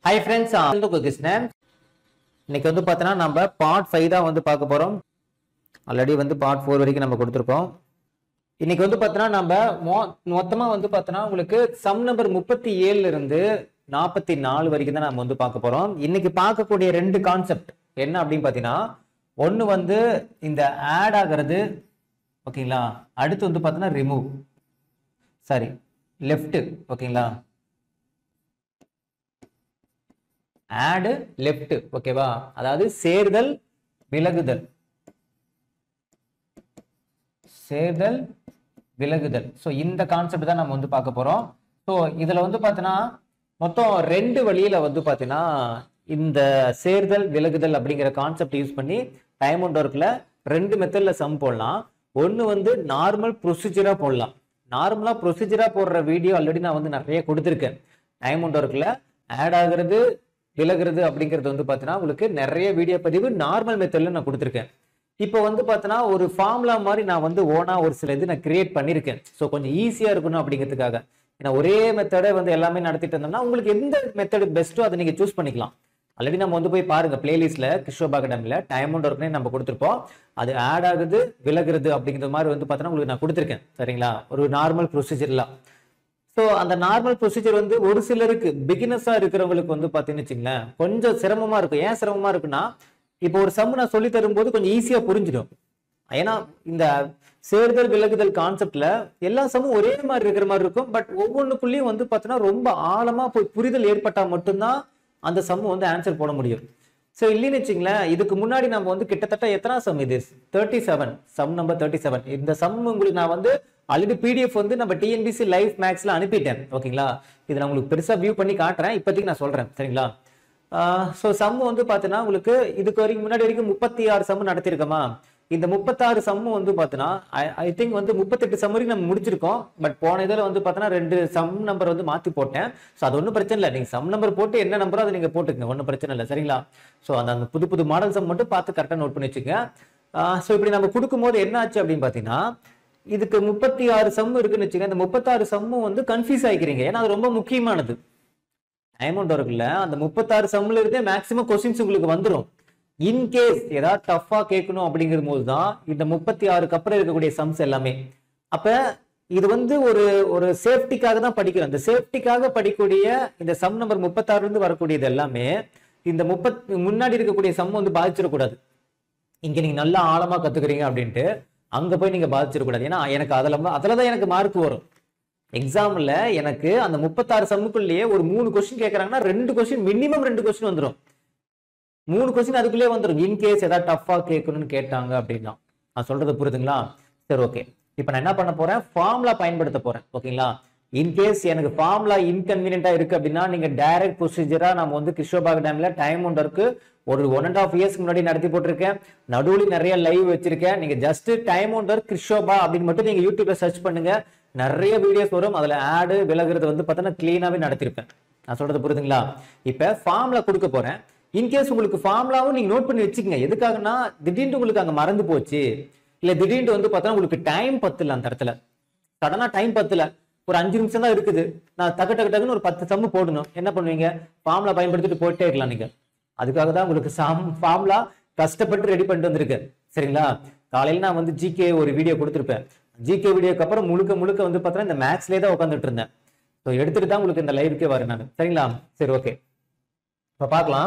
Hi friends Krishnan இன்னைக்கு வந்து பார்த்தோன்னா நம்ம பார்ட் ஃபைவ் தான் வந்து பார்க்க போகிறோம் ஆல்ரெடி வந்து பார்ட் ஃபோர் வரைக்கும் நம்ம கொடுத்துருக்கோம் இன்னைக்கு வந்து பார்த்தோன்னா நம்ம மொ மொத்தமாக வந்து பார்த்தோன்னா உங்களுக்கு சம் நம்பர் முப்பத்தி ஏழுல இருந்து நாற்பத்தி நாலு வரைக்கும் தான் நம்ம வந்து பார்க்க போகிறோம் இன்னைக்கு பார்க்கக்கூடிய ரெண்டு கான்செப்ட் என்ன அப்படின்னு பார்த்தீங்கன்னா ஒன்று வந்து இந்த ஆட் ஆகிறது ஓகேங்களா அடுத்து வந்து பார்த்தோன்னா ரிமூவ் சாரி லெஃப்ட் ஓகேங்களா ஆடு லெஃப்ட் ஓகேவா அதாவது சேர்தல் விலகுதல் சேர்தல் விலகுதல் ஸோ இந்த கான்செப்ட் தான் நம்ம வந்து பார்க்க போறோம் ஸோ இதுல வந்து பார்த்தீங்கன்னா மொத்தம் ரெண்டு வழியில வந்து பார்த்தீங்கன்னா இந்த சேர்தல் விலகுதல் அப்படிங்கிற கான்செப்ட் யூஸ் பண்ணி டைம் அண்ட் ஒர்க்ல ரெண்டு மெத்தட்ல சம் போடலாம் ஒன்று வந்து நார்மல் ப்ரொசீஜரா போடலாம் நார்மலா ப்ரொசீஜரா போடுற வீடியோ ஆல்ரெடி நான் வந்து நிறைய கொடுத்துருக்கேன் டைம் அண்ட் ஒர்க்ல ஆட் ஆகுறது விலகுறது அப்படிங்கிறது வந்து பார்த்தீங்கன்னா உங்களுக்கு நிறைய வீடியோ பதிவு நார்மல் மெத்தட்ல நான் கொடுத்துருக்கேன் இப்போ வந்து பார்த்தீங்கன்னா ஒரு ஃபார்முலா மாதிரி நான் வந்து ஓனா ஒரு சில இது நான் கிரியேட் பண்ணியிருக்கேன் ஸோ கொஞ்சம் ஈஸியா இருக்கணும் அப்படிங்கிறதுக்காக ஏன்னா ஒரே மெத்தடை வந்து எல்லாமே நடத்திட்டு இருந்தோம்னா உங்களுக்கு எந்த மெத்தடு பெஸ்ட்டோ அதை நீங்க சூஸ் பண்ணிக்கலாம் ஆல்ரெடி நம்ம வந்து போய் பாருங்க பிளேலிஸ்ட்ல கிருஷ்ணபா அகாடமில டைம் அண்ட் ஒர்க்னே நம்ம கொடுத்துருப்போம் அது ஆட் ஆகுது விலகுறது அப்படிங்கிற மாதிரி வந்து பார்த்தீங்கன்னா உங்களுக்கு நான் கொடுத்துருக்கேன் சரிங்களா ஒரு நார்மல் ப்ரொசீஜர்லாம் ஸோ அந்த நார்மல் ப்ரொசீஜர் வந்து ஒரு சிலருக்கு பிகினஸா இருக்கிறவங்களுக்கு வந்து பார்த்தீங்கன்னு வச்சுங்களேன் கொஞ்சம் சிரமமா இருக்கும் ஏன் சிரமமா இருக்குன்னா இப்போ ஒரு சம் நான் சொல்லி தரும்போது கொஞ்சம் ஈஸியா புரிஞ்சிடும் ஏன்னா இந்த சேர்தல் விலகுதல் கான்செப்ட்ல எல்லா சம்மும் ஒரே மாதிரி இருக்கிற மாதிரி இருக்கும் பட் ஒவ்வொன்றுக்குள்ளேயும் வந்து பார்த்தீங்கன்னா ரொம்ப ஆழமா போய் புரிதல் ஏற்பட்டா மட்டும்தான் அந்த சம் வந்து ஆன்சர் போட முடியும் ஸோ இல்லைன்னு வச்சுங்களேன் இதுக்கு முன்னாடி நம்ம வந்து கிட்டத்தட்ட எத்தனை சம் இது thirty seven sum number thirty seven இந்த சம் உங்களுக்கு நான் வந்து ஆல்ரெடி பிடிஎஃப் வந்து நம்ம டிஎன்பிசி லைஃப் மேக்ஸ்ல அனுப்பிட்டேன் ஓகேங்களா இது நான் உங்களுக்கு பெருசா வியூ பண்ணி காட்டுறேன் இப்போதைக்கு நான் சொல்றேன் சரிங்களா ஸோ சம் வந்து பார்த்தீங்கன்னா உங்களுக்கு இதுக்கு வரைக்கும் முன்னாடி வரைக்கும் முப்பத்தி ஆறு சம் நடத்திருக்கோமா இந்த முப்பத்தாறு சம்மு வந்து பார்த்தீங்கன்னா ஐ திங்க் வந்து முப்பத்தெட்டு சம் வரைக்கும் நம்ம முடிச்சிருக்கோம் பட் போன இதில் வந்து பார்த்தீங்கன்னா ரெண்டு சம் நம்பர் வந்து மாற்றி போட்டேன் ஸோ அது ஒன்றும் பிரச்சனை இல்லை நீங்கள் சம் நம்பர் போட்டு என்ன நம்பரோ அதை நீங்கள் போட்டுக்கங்க ஒன்றும் பிரச்சனை இல்லை சரிங்களா ஸோ அந்த அந்த புது புது மாடல் சம் மட்டும் பார்த்து கரெக்டாக நோட் பண்ணி வச்சுங்க ஸோ இப்படி நம்ம கொடுக்கும்போது என்ன ஆச்சு அப்படின்னு பார்த்தீங்கன்னா இதுக்கு முப்பத்தி ஆறு சம் இருக்குன்னு வச்சுங்க இந்த முப்பத்தாறு சம்மும் வந்து கன்ஃபியூஸ் ஆகிக்கிறீங்க ஏன்னா அது ரொம்ப முக்கியமானது டைமண்ட் ஒர்க்ல அந்த முப்பத்தாறு சம்ல இருந்தே மேக்சிமம் கொஸ்டின்ஸ் உங்களுக்கு வந்துடும் இன்கேஸ் ஏதாவது டஃபா கேட்கணும் அப்படிங்கிற போது தான் இந்த முப்பத்தி ஆறுக்கு அப்புறம் இருக்கக்கூடிய சம்ஸ் எல்லாமே அப்ப இது வந்து ஒரு ஒரு சேஃப்டிக்காக தான் படிக்கிறோம் இந்த சேஃப்டிக்காக படிக்கக்கூடிய இந்த சம் நம்பர் முப்பத்தாறுல இருந்து வரக்கூடியது எல்லாமே இந்த முப்பத் முன்னாடி இருக்கக்கூடிய சம் வந்து பாதிச்சிடக்கூடாது இங்க நீங்க நல்லா ஆழமா கத்துக்கிறீங்க அப்படின்ட்டு அங்க போய் நீங்க பாதிச்சிடக்கூடாது ஏன்னா எனக்கு அதுல அதுல தான் எனக்கு மார்க் வரும் எக்ஸாம்ல எனக்கு அந்த முப்பத்தாறு சம்முக்குள்ளேயே ஒரு மூணு கொஸ்டின் கேட்கறாங்கன்னா ரெண்டு கொஸ்டின் மினிமம் ரெண்டு கொஸ்டின் வந்துடும் மூணு கொஸ்டின் அதுக்குள்ளேயே வந்துடும் இன்கேஸ் ஏதாவது டஃபா கேட்கணும்னு கேட்டாங்க அப்படின்னா நான் சொல்றது புரியுதுங்களா சரி ஓகே இப்போ நான் என்ன பண்ண போறேன் ஃபார்முலா பயன்படுத்த போறேன் ஓகேங்களா இன்கேஸ் எனக்கு ஃபார்முலா இன்கன்வீனியன்டா இருக்கு அப்படின்னா நீங்க டைரக்ட் ப்ரொசீஜரா நம்ம வந்து கிருஷ்ணபாக் டேம்ல டைம் ஒன்று இருக்கு ஒரு ஒன் அண்ட் ஆஃப் இயர்ஸ்க்கு முன்னாடி நடத்தி போட்டிருக்கேன் நடுவில் நிறைய லைவ் வச்சிருக்கேன் நீங்க ஜஸ்ட் டைம் ஒன்று கிருஷ்ணபா அப்படின்னு மட்டும் நீங்க யூடியூப்ல சர்ச் பண்ணுங்க நிறைய வீடியோஸ் வரும் அதுல ஆடு விலகுறது வந்து பார்த்தோன்னா கிளீனாவே நடத்திருப்பேன் நான் சொல்றது புரியுதுங்களா இப்ப ஃபார்முலா கொடுக்க போறேன் இன்கேஸ் உங்களுக்கு ஃபார்முலாவும் நீங்க நோட் பண்ணி வச்சுக்கங்க எதுக்காகனா திடீர்னு உங்களுக்கு அங்க மறந்து போச்சு இல்ல திடீர்னு வந்து பார்த்தா உங்களுக்கு டைம் பத்தல அந்த இடத்துல சடனா டைம் பத்தல ஒரு அஞ்சு நிமிஷம் தான் இருக்குது நான் டக்கு டக்கு டக்குன்னு ஒரு பத்து சம்மு போடணும் என்ன பண்ணுவீங்க ஃபார்முலா பயன்படுத்திட்டு போயிட்டே இருக்கலாம் நீங்க அதுக்காக தான் உங்களுக்கு சாம் ஃபார்முலா கஷ்டப்பட்டு ரெடி பண்ணிட்டு வந்திருக்கு சரிங்களா காலையில நான் வந்து ஜிகே ஒரு வீடியோ கொடுத்துருப்பேன் ஜிகே வீடியோக்கு அப்புறம் முழுக்க முழுக்க வந்து பார்த்தீங்கன்னா இந்த மேக்ஸ்லேயே தான் உட்காந்துட்டு இருந்தேன் ஸோ எடுத்துட்டு தான் உங்களுக்கு இந்த லைவுக்கே வரேன் நான் சரிங்களா சரி ஓகே இப்போ பார்க்கலாம்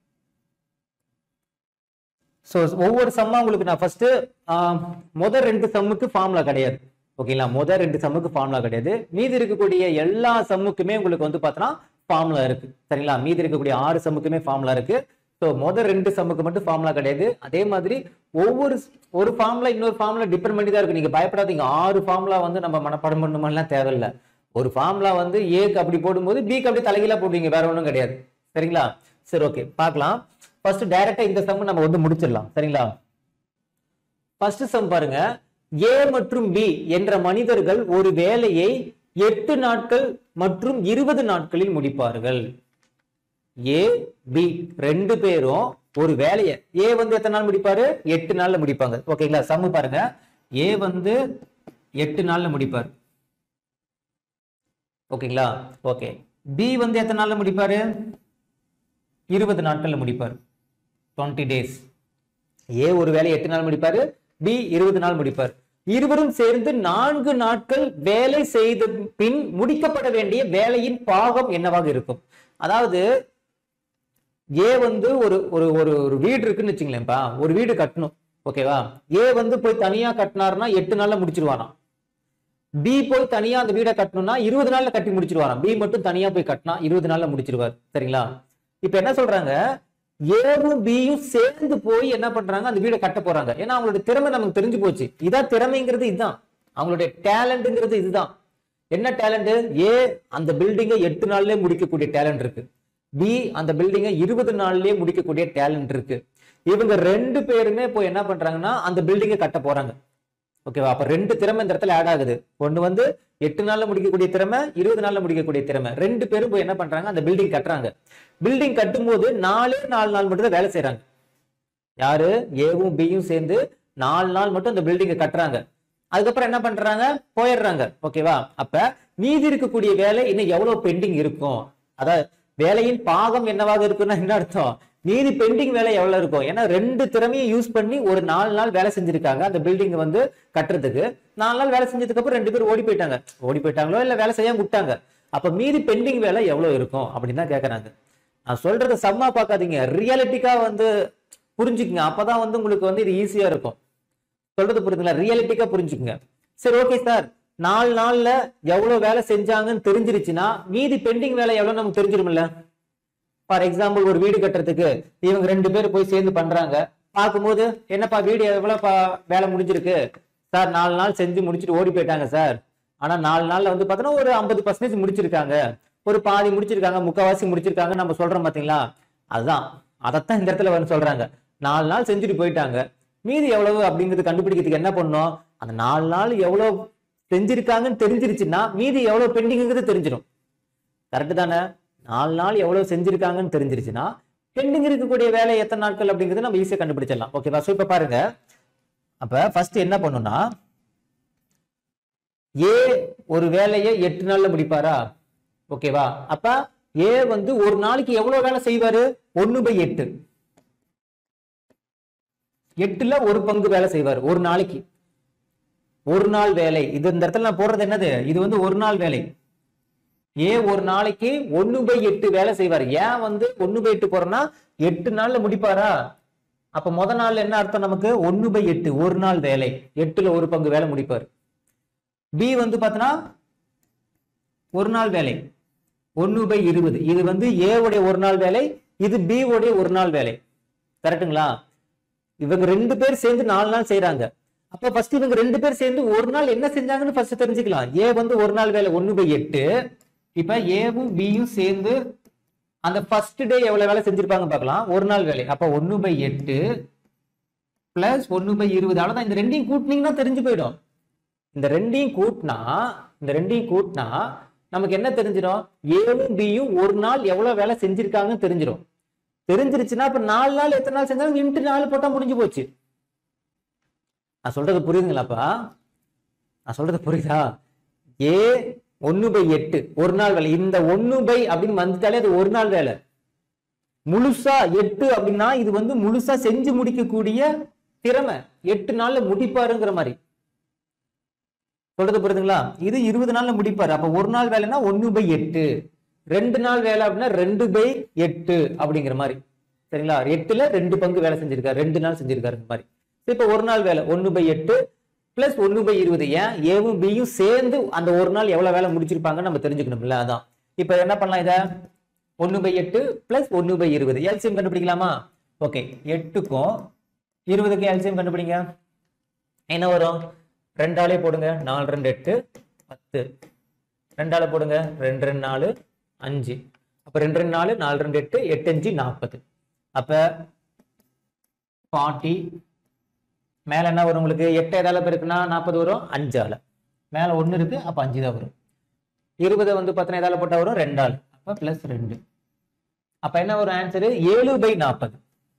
ஸோ ஒவ்வொரு சம்மா உங்களுக்கு நான் ஃபர்ஸ்ட் முதல் ரெண்டு சம்முக்கு ஃபார்முலா கிடையாது ஓகேங்களா முதல் ரெண்டு சம்முக்கு ஃபார்முலா கிடையாது மீதி இருக்கக்கூடிய எல்லா சம்முக்குமே உங்களுக்கு வந்து பார்த்தோன்னா ஃபார்முலா இருக்கு சரிங்களா மீதி இருக்கக்கூடிய ஆறு சம்முக்குமே ஃபார்முலா இருக்கு ஸோ முதல் ரெண்டு சம்முக்கு மட்டும் ஃபார்முலா கிடையாது அதே மாதிரி ஒவ்வொரு ஒரு ஃபார்முலா இன்னொரு ஃபார்முலா டிபெண்ட் பண்ணி தான் இருக்கு நீங்க பயப்படாதீங்க ஆறு ஃபார்முலா வந்து நம்ம மனப்பாடம் பண்ணுமெல்லாம் தேவையில்லை ஒரு ஃபார்முலா வந்து ஏக்கு அப்படி போடும்போது பிக்கு அப்படி தலைகீழா போடுவீங்க வேற ஒன்றும் கிடையாது சரிங்களா சரி ஓகே பார்க்கலாம் ஃபர்ஸ்ட் டைரக்டா இந்த சம் நம்ம வந்து முடிச்சிடலாம் சரிங்களா ஃபர்ஸ்ட் சம் பாருங்க ஏ மற்றும் பி என்ற மனிதர்கள் ஒரு வேலையை எட்டு நாட்கள் மற்றும் இருபது நாட்களில் முடிப்பார்கள் ஏ பி ரெண்டு பேரும் ஒரு வேலையை ஏ வந்து எத்தனை நாள் முடிப்பாரு எட்டு நாள்ல முடிப்பாங்க ஓகேங்களா சம்மு பாருங்க ஏ வந்து எட்டு நாள்ல முடிப்பார் ஓகேங்களா ஓகே பி வந்து எத்தனை நாள்ல முடிப்பாரு இருபது நாட்கள்ல முடிப்பார் டுவெண்ட்டி டேஸ் ஏ ஒரு வேலை எட்டு நாள் முடிப்பாரு பி இருபது நாள் முடிப்பார் இருவரும் சேர்ந்து நான்கு நாட்கள் வேலை செய்த பின் முடிக்கப்பட வேண்டிய வேலையின் பாகம் என்னவாக இருக்கும் அதாவது ஏ வந்து ஒரு ஒரு ஒரு ஒரு வீடு இருக்குன்னு வச்சுங்களேன்ப்பா ஒரு வீடு கட்டணும் ஓகேவா ஏ வந்து போய் தனியா கட்டினாருன்னா எட்டு நாள்ல முடிச்சிருவாராம் பி போய் தனியா அந்த வீடை கட்டணும்னா இருபது நாள்ல கட்டி முடிச்சிருவாராம் பி மட்டும் தனியா போய் கட்டினா இருபது நாள்ல முடிச்சிருவார் சரிங்களா இப்ப என்ன சொல்றாங்க ஏவும் பியும் சேர்ந்து போய் என்ன பண்றாங்க அந்த வீடை கட்ட போறாங்க ஏன்னா அவங்களோட திறமை நமக்கு தெரிஞ்சு போச்சு இதான் திறமைங்கிறது இதுதான் அவங்களுடைய டேலண்ட்ங்கிறது இதுதான் என்ன டேலண்ட் ஏ அந்த பில்டிங்கை எட்டு நாள்லயே முடிக்கக்கூடிய டேலண்ட் இருக்கு பி அந்த பில்டிங்கை இருபது நாள்லயே முடிக்கக்கூடிய டேலண்ட் இருக்கு இவங்க ரெண்டு பேருமே போய் என்ன பண்றாங்கன்னா அந்த பில்டிங்கை கட்ட போறாங்க ஓகேவா அப்ப ரெண்டு திறமை இந்த இடத்துல ஆட் ஆகுது ஒண்ணு வந்து எட்டு நாள்ல முடிக்கக்கூடிய திறமை இருபது நாள்ல முடிக்கக்கூடிய திறமை ரெண்டு பேரும் போய் என்ன பண்றாங்க அந்த பில்டிங் கட்டுறாங்க பில்டிங் கட்டும்போது நாலே நாலு நாள் மட்டும் தான் வேலை செய்றாங்க யாரு ஏவும் பியும் சேர்ந்து நாலு நாள் மட்டும் அந்த பில்டிங்கை கட்டுறாங்க அதுக்கப்புறம் என்ன பண்றாங்க போயிடுறாங்க ஓகேவா அப்ப மீதி இருக்கக்கூடிய வேலை இன்னும் எவ்வளவு பெண்டிங் இருக்கும் அதாவது வேலையின் பாகம் என்னவாக இருக்குன்னா என்ன அர்த்தம் மீதி பெண்டிங் வேலை எவ்வளவு இருக்கும் ஏன்னா ரெண்டு திறமையும் யூஸ் பண்ணி ஒரு நாலு நாள் வேலை செஞ்சிருக்காங்க அந்த பில்டிங் வந்து கட்டுறதுக்கு நாலு நாள் வேலை செஞ்சதுக்கு அப்புறம் ரெண்டு பேரும் ஓடி போயிட்டாங்க ஓடி போயிட்டாங்களோ இல்ல வேலை செய்யாம விட்டாங்க அப்ப மீதி பெண்டிங் வேலை எவ்வளவு இருக்கும் அப்படின்னு தான் கேக்குறாங்க நான் சொல்றத சம்மா பார்க்காதீங்க ரியாலிட்டிக்கா வந்து புரிஞ்சுக்குங்க அப்பதான் வந்து உங்களுக்கு வந்து இது ஈஸியா இருக்கும் சொல்றது புரியுதுங்களா ரியாலிட்டிக்கா புரிஞ்சுக்குங்க சரி ஓகே சார் நாலு நாள்ல எவ்வளவு வேலை செஞ்சாங்கன்னு தெரிஞ்சிருச்சுன்னா மீதி பெண்டிங் வேலை எவ்வளவு நமக்கு தெரிஞ்சிருமில்ல ஃபார் எக்ஸாம்பிள் ஒரு வீடு கட்டுறதுக்கு இவங்க ரெண்டு பேர் போய் சேர்ந்து பண்றாங்க பார்க்கும்போது என்னப்பா வீடு எவ்வளவு வேலை முடிஞ்சிருக்கு சார் நாலு நாள் செஞ்சு முடிச்சுட்டு ஓடி போயிட்டாங்க சார் ஆனா நாலு நாள்ல வந்து பார்த்தோன்னா ஒரு ஐம்பது பர்சன்டேஜ் முடிச்சிருக்காங்க ஒரு பாதி முடிச்சிருக்காங்க முக்காவாசி முடிச்சிருக்காங்க நம்ம சொல்றோம் பாத்தீங்களா அதுதான் அதைத்தான் இந்த இடத்துல வந்து சொல்றாங்க நாலு நாள் செஞ்சுட்டு போயிட்டாங்க மீதி எவ்வளவு அப்படிங்கிறது கண்டுபிடிக்கிறதுக்கு என்ன பண்ணணும் அந்த நாலு நாள் எவ்வளவு செஞ்சிருக்காங்கன்னு தெரிஞ்சிருச்சுன்னா மீதி எவ்வளவு பெண்டிங்கிறது தெரிஞ்சிடும் கரெக்ட் தானே நாலு நாள் எவ்வளவு செஞ்சிருக்காங்கன்னு தெரிஞ்சிருச்சுன்னா பெண்டிங் இருக்கக்கூடிய வேலை எத்தனை நாட்கள் அப்படிங்கிறது நம்ம ஈஸியா கண்டுபிடிச்சிடலாம் ஓகேவா ஸோ இப்ப பாருங்க அப்ப ஃபர்ஸ்ட் என்ன பண்ணும்னா ஏ ஒரு வேலையை எட்டு நாள்ல முடிப்பாரா ஓகேவா அப்ப ஏ வந்து ஒரு நாளைக்கு எவ்வளவு வேலை செய்வாரு ஒன்னு பை எட்டு எட்டுல ஒரு பங்கு வேலை செய்வார் ஒரு நாளைக்கு ஒரு நாள் வேலை இது இந்த இடத்துல நான் போடுறது என்னது இது வந்து ஒரு நாள் வேலை ஏ ஒரு நாளைக்கு ஒன்னு பை எட்டு வேலை செய்வார் ஏன் வந்து ஒன்னு பை எட்டு போறோம்னா எட்டு நாள்ல முடிப்பாரா அப்ப முத நாள் என்ன அர்த்தம் நமக்கு ஒன்னு பை எட்டு ஒரு நாள் வேலை எட்டுல ஒரு பங்கு வேலை முடிப்பார் பி வந்து பாத்தீங்கன்னா ஒரு நாள் வேலை ஒன்னு பை இருபது இது வந்து ஏ உடைய ஒரு நாள் வேலை இது பி உடைய ஒரு நாள் வேலை கரெக்ட்டுங்களா இவங்க ரெண்டு பேர் சேர்ந்து நாலு நாள் செய்யறாங்க அப்ப ஃபர்ஸ்ட் இவங்க ரெண்டு பேர் சேர்ந்து ஒரு நாள் என்ன செஞ்சாங்கன்னு ஃபர்ஸ்ட் தெரிஞ்சுக்கலாம் ஏ வந்து ஒரு நாள் வேலை ஒன்னு பை எட்டு இப்ப ஏவும் பியும் சேர்ந்து அந்த ஃபர்ஸ்ட் டே எவ்வளவு வேலை செஞ்சிருப்பாங்க பார்க்கலாம் ஒரு நாள் வேலை அப்ப ஒன்னு பை எட்டு பிளஸ் ஒன்னு பை இருபது அவ்வளவுதான் இந்த ரெண்டையும் கூட்டினீங்கன்னா தெரிஞ்சு போயிடும் இந்த ரெண்டையும் கூட்டினா இந்த ரெண்டையும் கூட்டினா நமக்கு என்ன தெரிஞ்சிடும் ஏவும் பியும் ஒரு நாள் எவ்வளவு வேலை செஞ்சிருக்காங்கன்னு தெரிஞ்சிடும் தெரிஞ்சிருச்சுன்னா இப்ப நாலு நாள் எத்தனை நாள் செஞ்சாலும் இன்ட்டு நாலு போட்டா முடிஞ்சு போச்சு நான் சொல்றது புரியுதுங்களாப்பா நான் சொல்றது புரியுதா ஏ ஒன்னு பை எட்டு ஒரு நாள் வேலை இந்த ஒன்னு பை அப்படின்னு வந்துட்டாலே அது ஒரு நாள் வேலை முழுசா எட்டு அப்படின்னா இது வந்து முழுசா செஞ்சு முடிக்கக்கூடிய திறமை எட்டு நாள்ல முடிப்பாருங்கிற மாதிரி சொல்றது புரியுதுங்களா இது இருபது நாள்ல முடிப்பாரு அப்ப ஒரு நாள் வேலைன்னா ஒன்னு பை எட்டு ரெண்டு நாள் வேலை அப்படின்னா ரெண்டு பை எட்டு அப்படிங்கிற மாதிரி சரிங்களா எட்டுல ரெண்டு பங்கு வேலை செஞ்சிருக்காரு ரெண்டு நாள் செஞ்சிருக்காரு இந்த மாதிரி இப்ப ஒரு நாள் வேலை ஒன்னு பை எட்டு பிளஸ் ஒன்னு பை இருபது ஏன் ஏவும் பியும் சேர்ந்து அந்த ஒரு நாள் எவ்வளவு வேலை முடிச்சிருப்பாங்கன்னு நம்ம தெரிஞ்சுக்கணும்ல அதான் இப்ப என்ன பண்ணலாம் இத ஒன்னு பை எட்டு பிளஸ் ஒன்னு பை இருபது எல்சிஎம் கண்டுபிடிக்கலாமா ஓகே எட்டுக்கும் இருபதுக்கும் எல்சிஎம் கண்டுபிடிங்க என்ன வரும் ரெண்டாலே போடுங்க நாலு ரெண்டு எட்டு பத்து ரெண்டால போடுங்க ரெண்டு ரெண்டு நாலு அஞ்சு அப்ப ரெண்டு ரெண்டு நாலு நாலு ரெண்டு எட்டு எட்டு அஞ்சு நாற்பது அப்ப ஃபார்ட்டி மேல என்ன வரும் உங்களுக்கு எட்டு எதால பெருக்குன்னா நாற்பது வரும் அஞ்சால மேல ஒண்ணு இருக்கு அப்ப அஞ்சு தான் வரும் இருபதை வந்து பத்தின எதால போட்டா வரும் ரெண்டால் அப்ப பிளஸ் ரெண்டு அப்ப என்ன வரும் ஆன்சரு ஏழு பை நாற்பது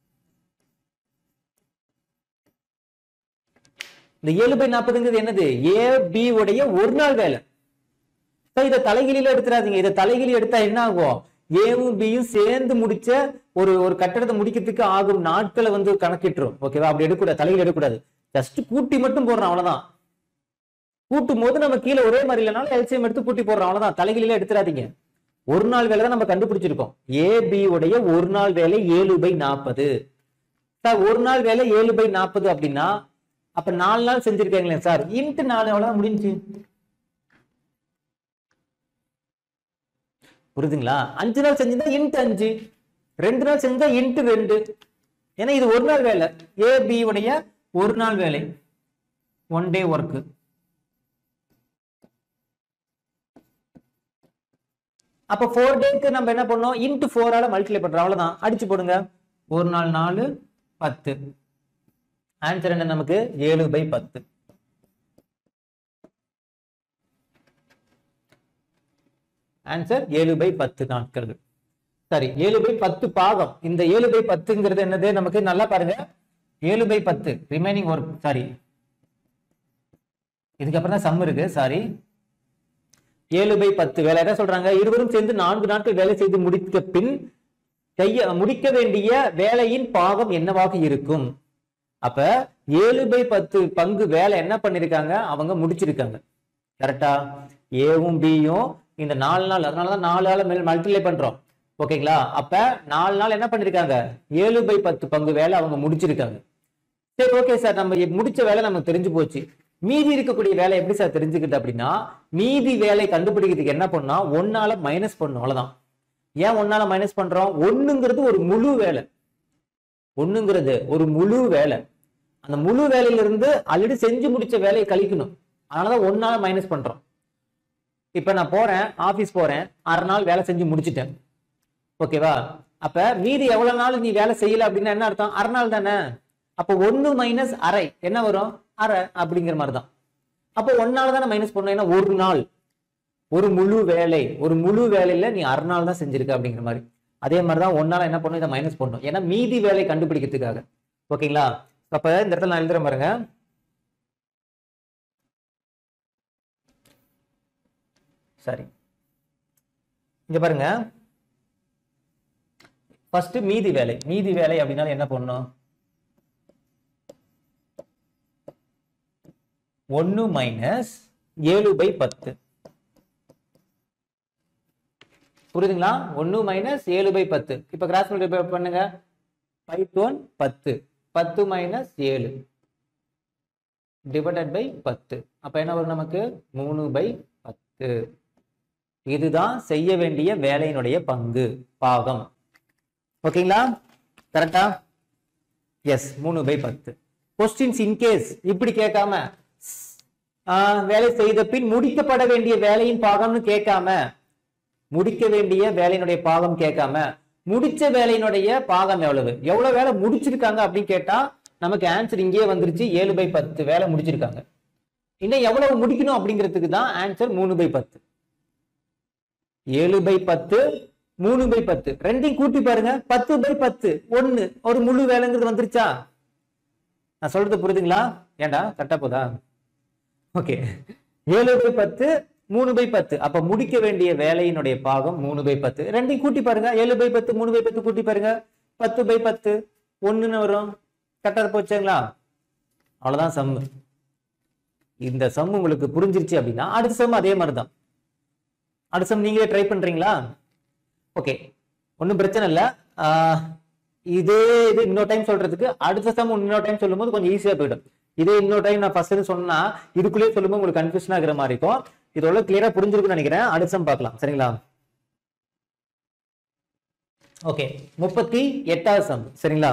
இந்த ஏழு பை நாற்பதுங்கிறது என்னது ஏ பி உடைய ஒரு நாள் வேலை So, இதை தலைகிலியில எடுத்துறாதீங்க இதை தலைகிலி எடுத்தா என்ன ஆகும் ஏவும் பியும் சேர்ந்து முடிச்ச ஒரு ஒரு கட்டடத்தை முடிக்கிறதுக்கு ஆகும் நாட்களை வந்து கணக்கிட்டுரும் ஓகேவா அப்படி எடுக்கக்கூடாது தலையில் எடுக்கக்கூடாது ஜஸ்ட் கூட்டி மட்டும் போடுறோம் அவ்வளவுதான் கூட்டும் போது நம்ம கீழே ஒரே மாதிரி இல்லைனாலும் எல்சிஎம் எடுத்து கூட்டி போடுறோம் அவ்வளவுதான் தலைகளில எடுத்துறாதீங்க ஒரு நாள் வேலை தான் நம்ம கண்டுபிடிச்சிருக்கோம் ஏபி உடைய ஒரு நாள் வேலை ஏழு பை நாற்பது சார் ஒரு நாள் வேலை ஏழு பை நாற்பது அப்படின்னா அப்ப நாலு நாள் செஞ்சிருக்கீங்களே சார் இன்ட்டு நாலு அவ்வளவுதான் முடிஞ்சு புரியுதுங்களா அஞ்சு நாள் செஞ்சிருந்தா இன்ட்டு அஞ்சு ரெண்டு நாள் செஞ்சா இன்ட்டு ரெண்டு ஏன்னா இது ஒரு நாள் வேலை ஏபி உடைய ஒரு நாள் வேலை ஒன் டே ஒர்க்கு அப்ப ஃபோர் டேக்கு நம்ம என்ன பண்ணோம் இன்ட்டு ஃபோரால மல்டிப்ளை பண்றோம் அவ்வளவுதான் அடிச்சு போடுங்க ஒரு நாள் நாலு பத்து ஆன்சர் என்ன நமக்கு ஏழு பை பத்து ஆன்சர் ஏழு பை பத்து நாட்கள் சரி ஏழு பை பத்து பாகம் இந்த ஏழு பை பத்துங்கிறது என்னது நமக்கு நல்லா பாருங்க ஏழு பை பத்து ரிமைனிங் ஒர்க் சாரி இதுக்கப்புறம் தான் சம் இருக்கு சாரி ஏழு பை பத்து வேலை என்ன சொல்றாங்க இருவரும் சேர்ந்து நான்கு நாட்கள் வேலை செய்து முடித்த பின் செய்ய முடிக்க வேண்டிய வேலையின் பாகம் என்னவாக இருக்கும் அப்ப ஏழு பை பத்து பங்கு வேலை என்ன பண்ணிருக்காங்க அவங்க முடிச்சிருக்காங்க கரெக்டா ஏவும் பியும் இந்த நாலு நாள் அதனாலதான் நாலு நாள் மேல் மல்டிப்ளை பண்றோம் ஓகேங்களா அப்ப நாலு நாள் என்ன பண்ணிருக்காங்க ஏழு பை பத்து பங்கு வேலை அவங்க முடிச்சிருக்காங்க சரி ஓகே சார் நம்ம இ- முடிச்ச வேலை நமக்கு தெரிஞ்சு போச்சு மீதி இருக்கக்கூடிய வேலை எப்படி சார் தெரிஞ்சுக்கிட்டு அப்படின்னா மீதி வேலை கண்டுபிடிக்கிறதுக்கு என்ன பண்ணா ஒன்னால மைனஸ் பண்ணும் அவ்வளவுதான் ஏன் ஒன்னால மைனஸ் பண்றோம் ஒண்ணுங்கிறது ஒரு முழு வேலை ஒண்ணுங்கிறது ஒரு முழு வேலை அந்த முழு வேலையில இருந்து ஆல்ரெடி செஞ்சு முடிச்ச வேலையை கழிக்கணும் அதனாலதான் ஒன்னால மைனஸ் பண்றோம் இப்ப நான் போறேன் ஆபீஸ் போறேன் அரை நாள் வேலை செஞ்சு முடிச்சிட்டேன் ஓகேவா அப்ப மீதி எவ்வளவு நாள் நீ வேலை செய்யல அப்படின்னா என்ன அர்த்தம் அரை நாள் தானே அப்போ ஒன்னு மைனஸ் அரை என்ன வரும் அரை அப்படிங்கிற மாதிரி தான் அப்போ ஒன்னால தானே மைனஸ் பண்ணணும் ஏன்னா ஒரு நாள் ஒரு முழு வேலை ஒரு முழு வேலையில நீ அரை நாள் தான் செஞ்சிருக்க அப்படிங்கிற மாதிரி அதே மாதிரி தான் ஒன்னால என்ன பண்ணும் இதை மைனஸ் பண்ணும் ஏன்னா மீதி வேலை கண்டுபிடிக்கிறதுக்காக ஓகேங்களா அப்ப இந்த இடத்துல நான் எழுதுறேன் பாருங்க சரி இங்க பாருங்க ஃபர்ஸ்ட் மீதி வேலை மீதி வேலை அப்படின்னா என்ன பண்ணணும் ஒன்னு மைனஸ் ஏழு பை பத்து புரியுதுங்களா ஒன்னு மைனஸ் ஏழு பை பத்து இப்ப கிராஸ் மல்டிப்ளை பண்ணுங்க பைத்தோன் பத்து பத்து மைனஸ் ஏழு டிவைடட் பை பத்து அப்ப என்ன வரும் நமக்கு மூணு பை பத்து இதுதான் செய்ய வேண்டிய வேலையினுடைய பங்கு பாகம் ஓகேங்களா கரெக்டா எஸ் மூணு பை பத்து கொஸ்டின்ஸ் இன்கேஸ் இப்படி கேட்காம ஆஹ், வேலை செய்த பின் முடிக்கப்பட வேண்டிய வேலையின் பாகம்னு கேட்காம முடிக்க வேண்டிய வேலையினுடைய பாகம் கேட்காம முடிச்ச வேலையினுடைய பாகம் எவ்வளவு எவ்வளவு வேலை முடிச்சிருக்காங்க அப்படின்னு கேட்டா நமக்கு ஆன்சர் இங்கேயே வந்துருச்சு ஏழு பை பத்து வேலை முடிச்சிருக்காங்க இன்னும் எவ்வளவு முடிக்கணும் அப்படிங்கிறதுக்கு தான் ஆன்சர் மூணு பை பத்து ஏழு பை பத்து மூணு பை பத்து ரெண்டையும் கூட்டி பாருங்க பத்து பை பத்து ஒண்ணு ஒரு முழு வேலைங்கிறது வந்துருச்சா நான் சொல்றது புரியுதுங்களா ஏண்டா கரெக்டா போதா ஓகே ஏழு பை பத்து மூணு பை பத்து அப்ப முடிக்க வேண்டிய வேலையினுடைய பாகம் மூணு பை பத்து ரெண்டையும் கூட்டி பாருங்க ஏழு பை பத்து மூணு பை பத்து கூட்டி பாருங்க பத்து பை பத்து ஒண்ணுன்னு வரும் கரெக்டா போச்சுங்களா அவ்வளவுதான் சம்மு இந்த சம் உங்களுக்கு புரிஞ்சிருச்சு அப்படின்னா அடுத்த சம் அதே மாதிரி தான் அடுத்த சம் நீங்களே ட்ரை பண்றீங்களா ஓகே ஒன்றும் பிரச்சனை இல்லை இதே இது இன்னொரு டைம் சொல்றதுக்கு அடுத்த சம் இன்னொரு டைம் சொல்லும்போது கொஞ்சம் ஈஸியா போயிடும் இதே இன்னொரு டைம் நான் ஃபர்ஸ்ட் சொன்னா இதுக்குள்ளேயே சொல்லும்போது உங்களுக்கு கன்ஃபியூஷன் ஆகிற மாதிரி இருக்கும் இதோட கிளியரா புரிஞ்சிருக்கும்னு நினைக்கிறேன் அடுத்த சம் பார்க்கலாம் சரிங்களா ஓகே முப்பத்தி எட்டாவது சம் சரிங்களா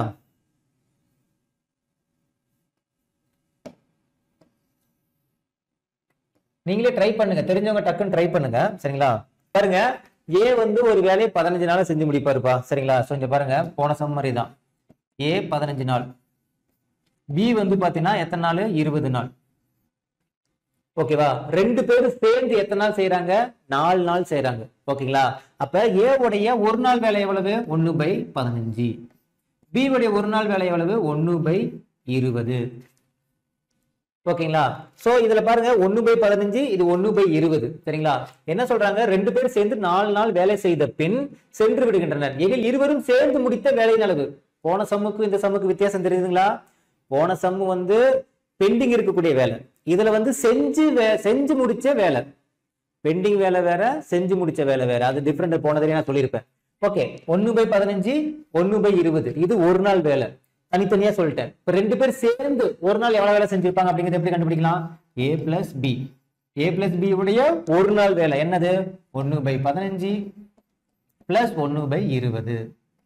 நீங்களே ட்ரை பண்ணுங்க தெரிஞ்சவங்க டக்குன்னு ட்ரை பண்ணுங்க சரிங்களா பாருங்க ஏ வந்து ஒரு வேலையை பதினஞ்சு நாள் செஞ்சு முடிப்பாருப்பா சரிங்களா ஸோ இங்க பாருங்க போன சம் மாதிரி தான் ஏ பதினஞ்சு நாள் பி வந்து பாத்தீங்கன்னா எத்தனை நாள் இருபது நாள் ஓகேவா ரெண்டு பேரும் சேர்ந்து எத்தனை நாள் செய்யறாங்க நாலு நாள் செய்யறாங்க ஓகேங்களா அப்ப ஏ உடைய ஒரு நாள் வேலை எவ்வளவு ஒன்னு பை பதினஞ்சு பி உடைய ஒரு நாள் வேலை எவ்வளவு ஒன்னு பை இருபது ஓகேங்களா சோ இதுல பாருங்க ஒன்னு பை பதினஞ்சு இது ஒன்னு பை இருபது சரிங்களா என்ன சொல்றாங்க ரெண்டு பேர் சேர்ந்து நாலு நாள் வேலை செய்த பின் சென்று விடுகின்றனர் எனில் இருவரும் சேர்ந்து முடித்த வேலையின் அளவு போன சம்முக்கு இந்த சம்முக்கு வித்தியாசம் தெரியுதுங்களா போன சம்மு வந்து பெண்டிங் இருக்கக்கூடிய வேலை இதுல வந்து செஞ்சு வே- செஞ்சு முடிச்ச வேலை பெண்டிங் வேலை வேற செஞ்சு முடிச்ச வேலை வேற அது டிஃப்ரெண்ட் போனதுலேயே நான் சொல்லியிருப்பேன் ஓகே ஒன்னு பை பதினஞ்சு ஒன்னு பை இருபது இது ஒரு நாள் வேலை தனித்தனியா சொல்லிட்டேன் இப்ப ரெண்டு பேர் சேர்ந்து ஒரு நாள் எவ்வளவு வேலை செஞ்சிருப்பாங்க அப்படிங்கறத எப்படி கண்டுபிடிக்கலாம் A plus B A plus B உடைய ஒரு நாள் வேலை என்னது ஒன்னு பை பதினஞ்சு பிளஸ் ஒன்னு பை இருபது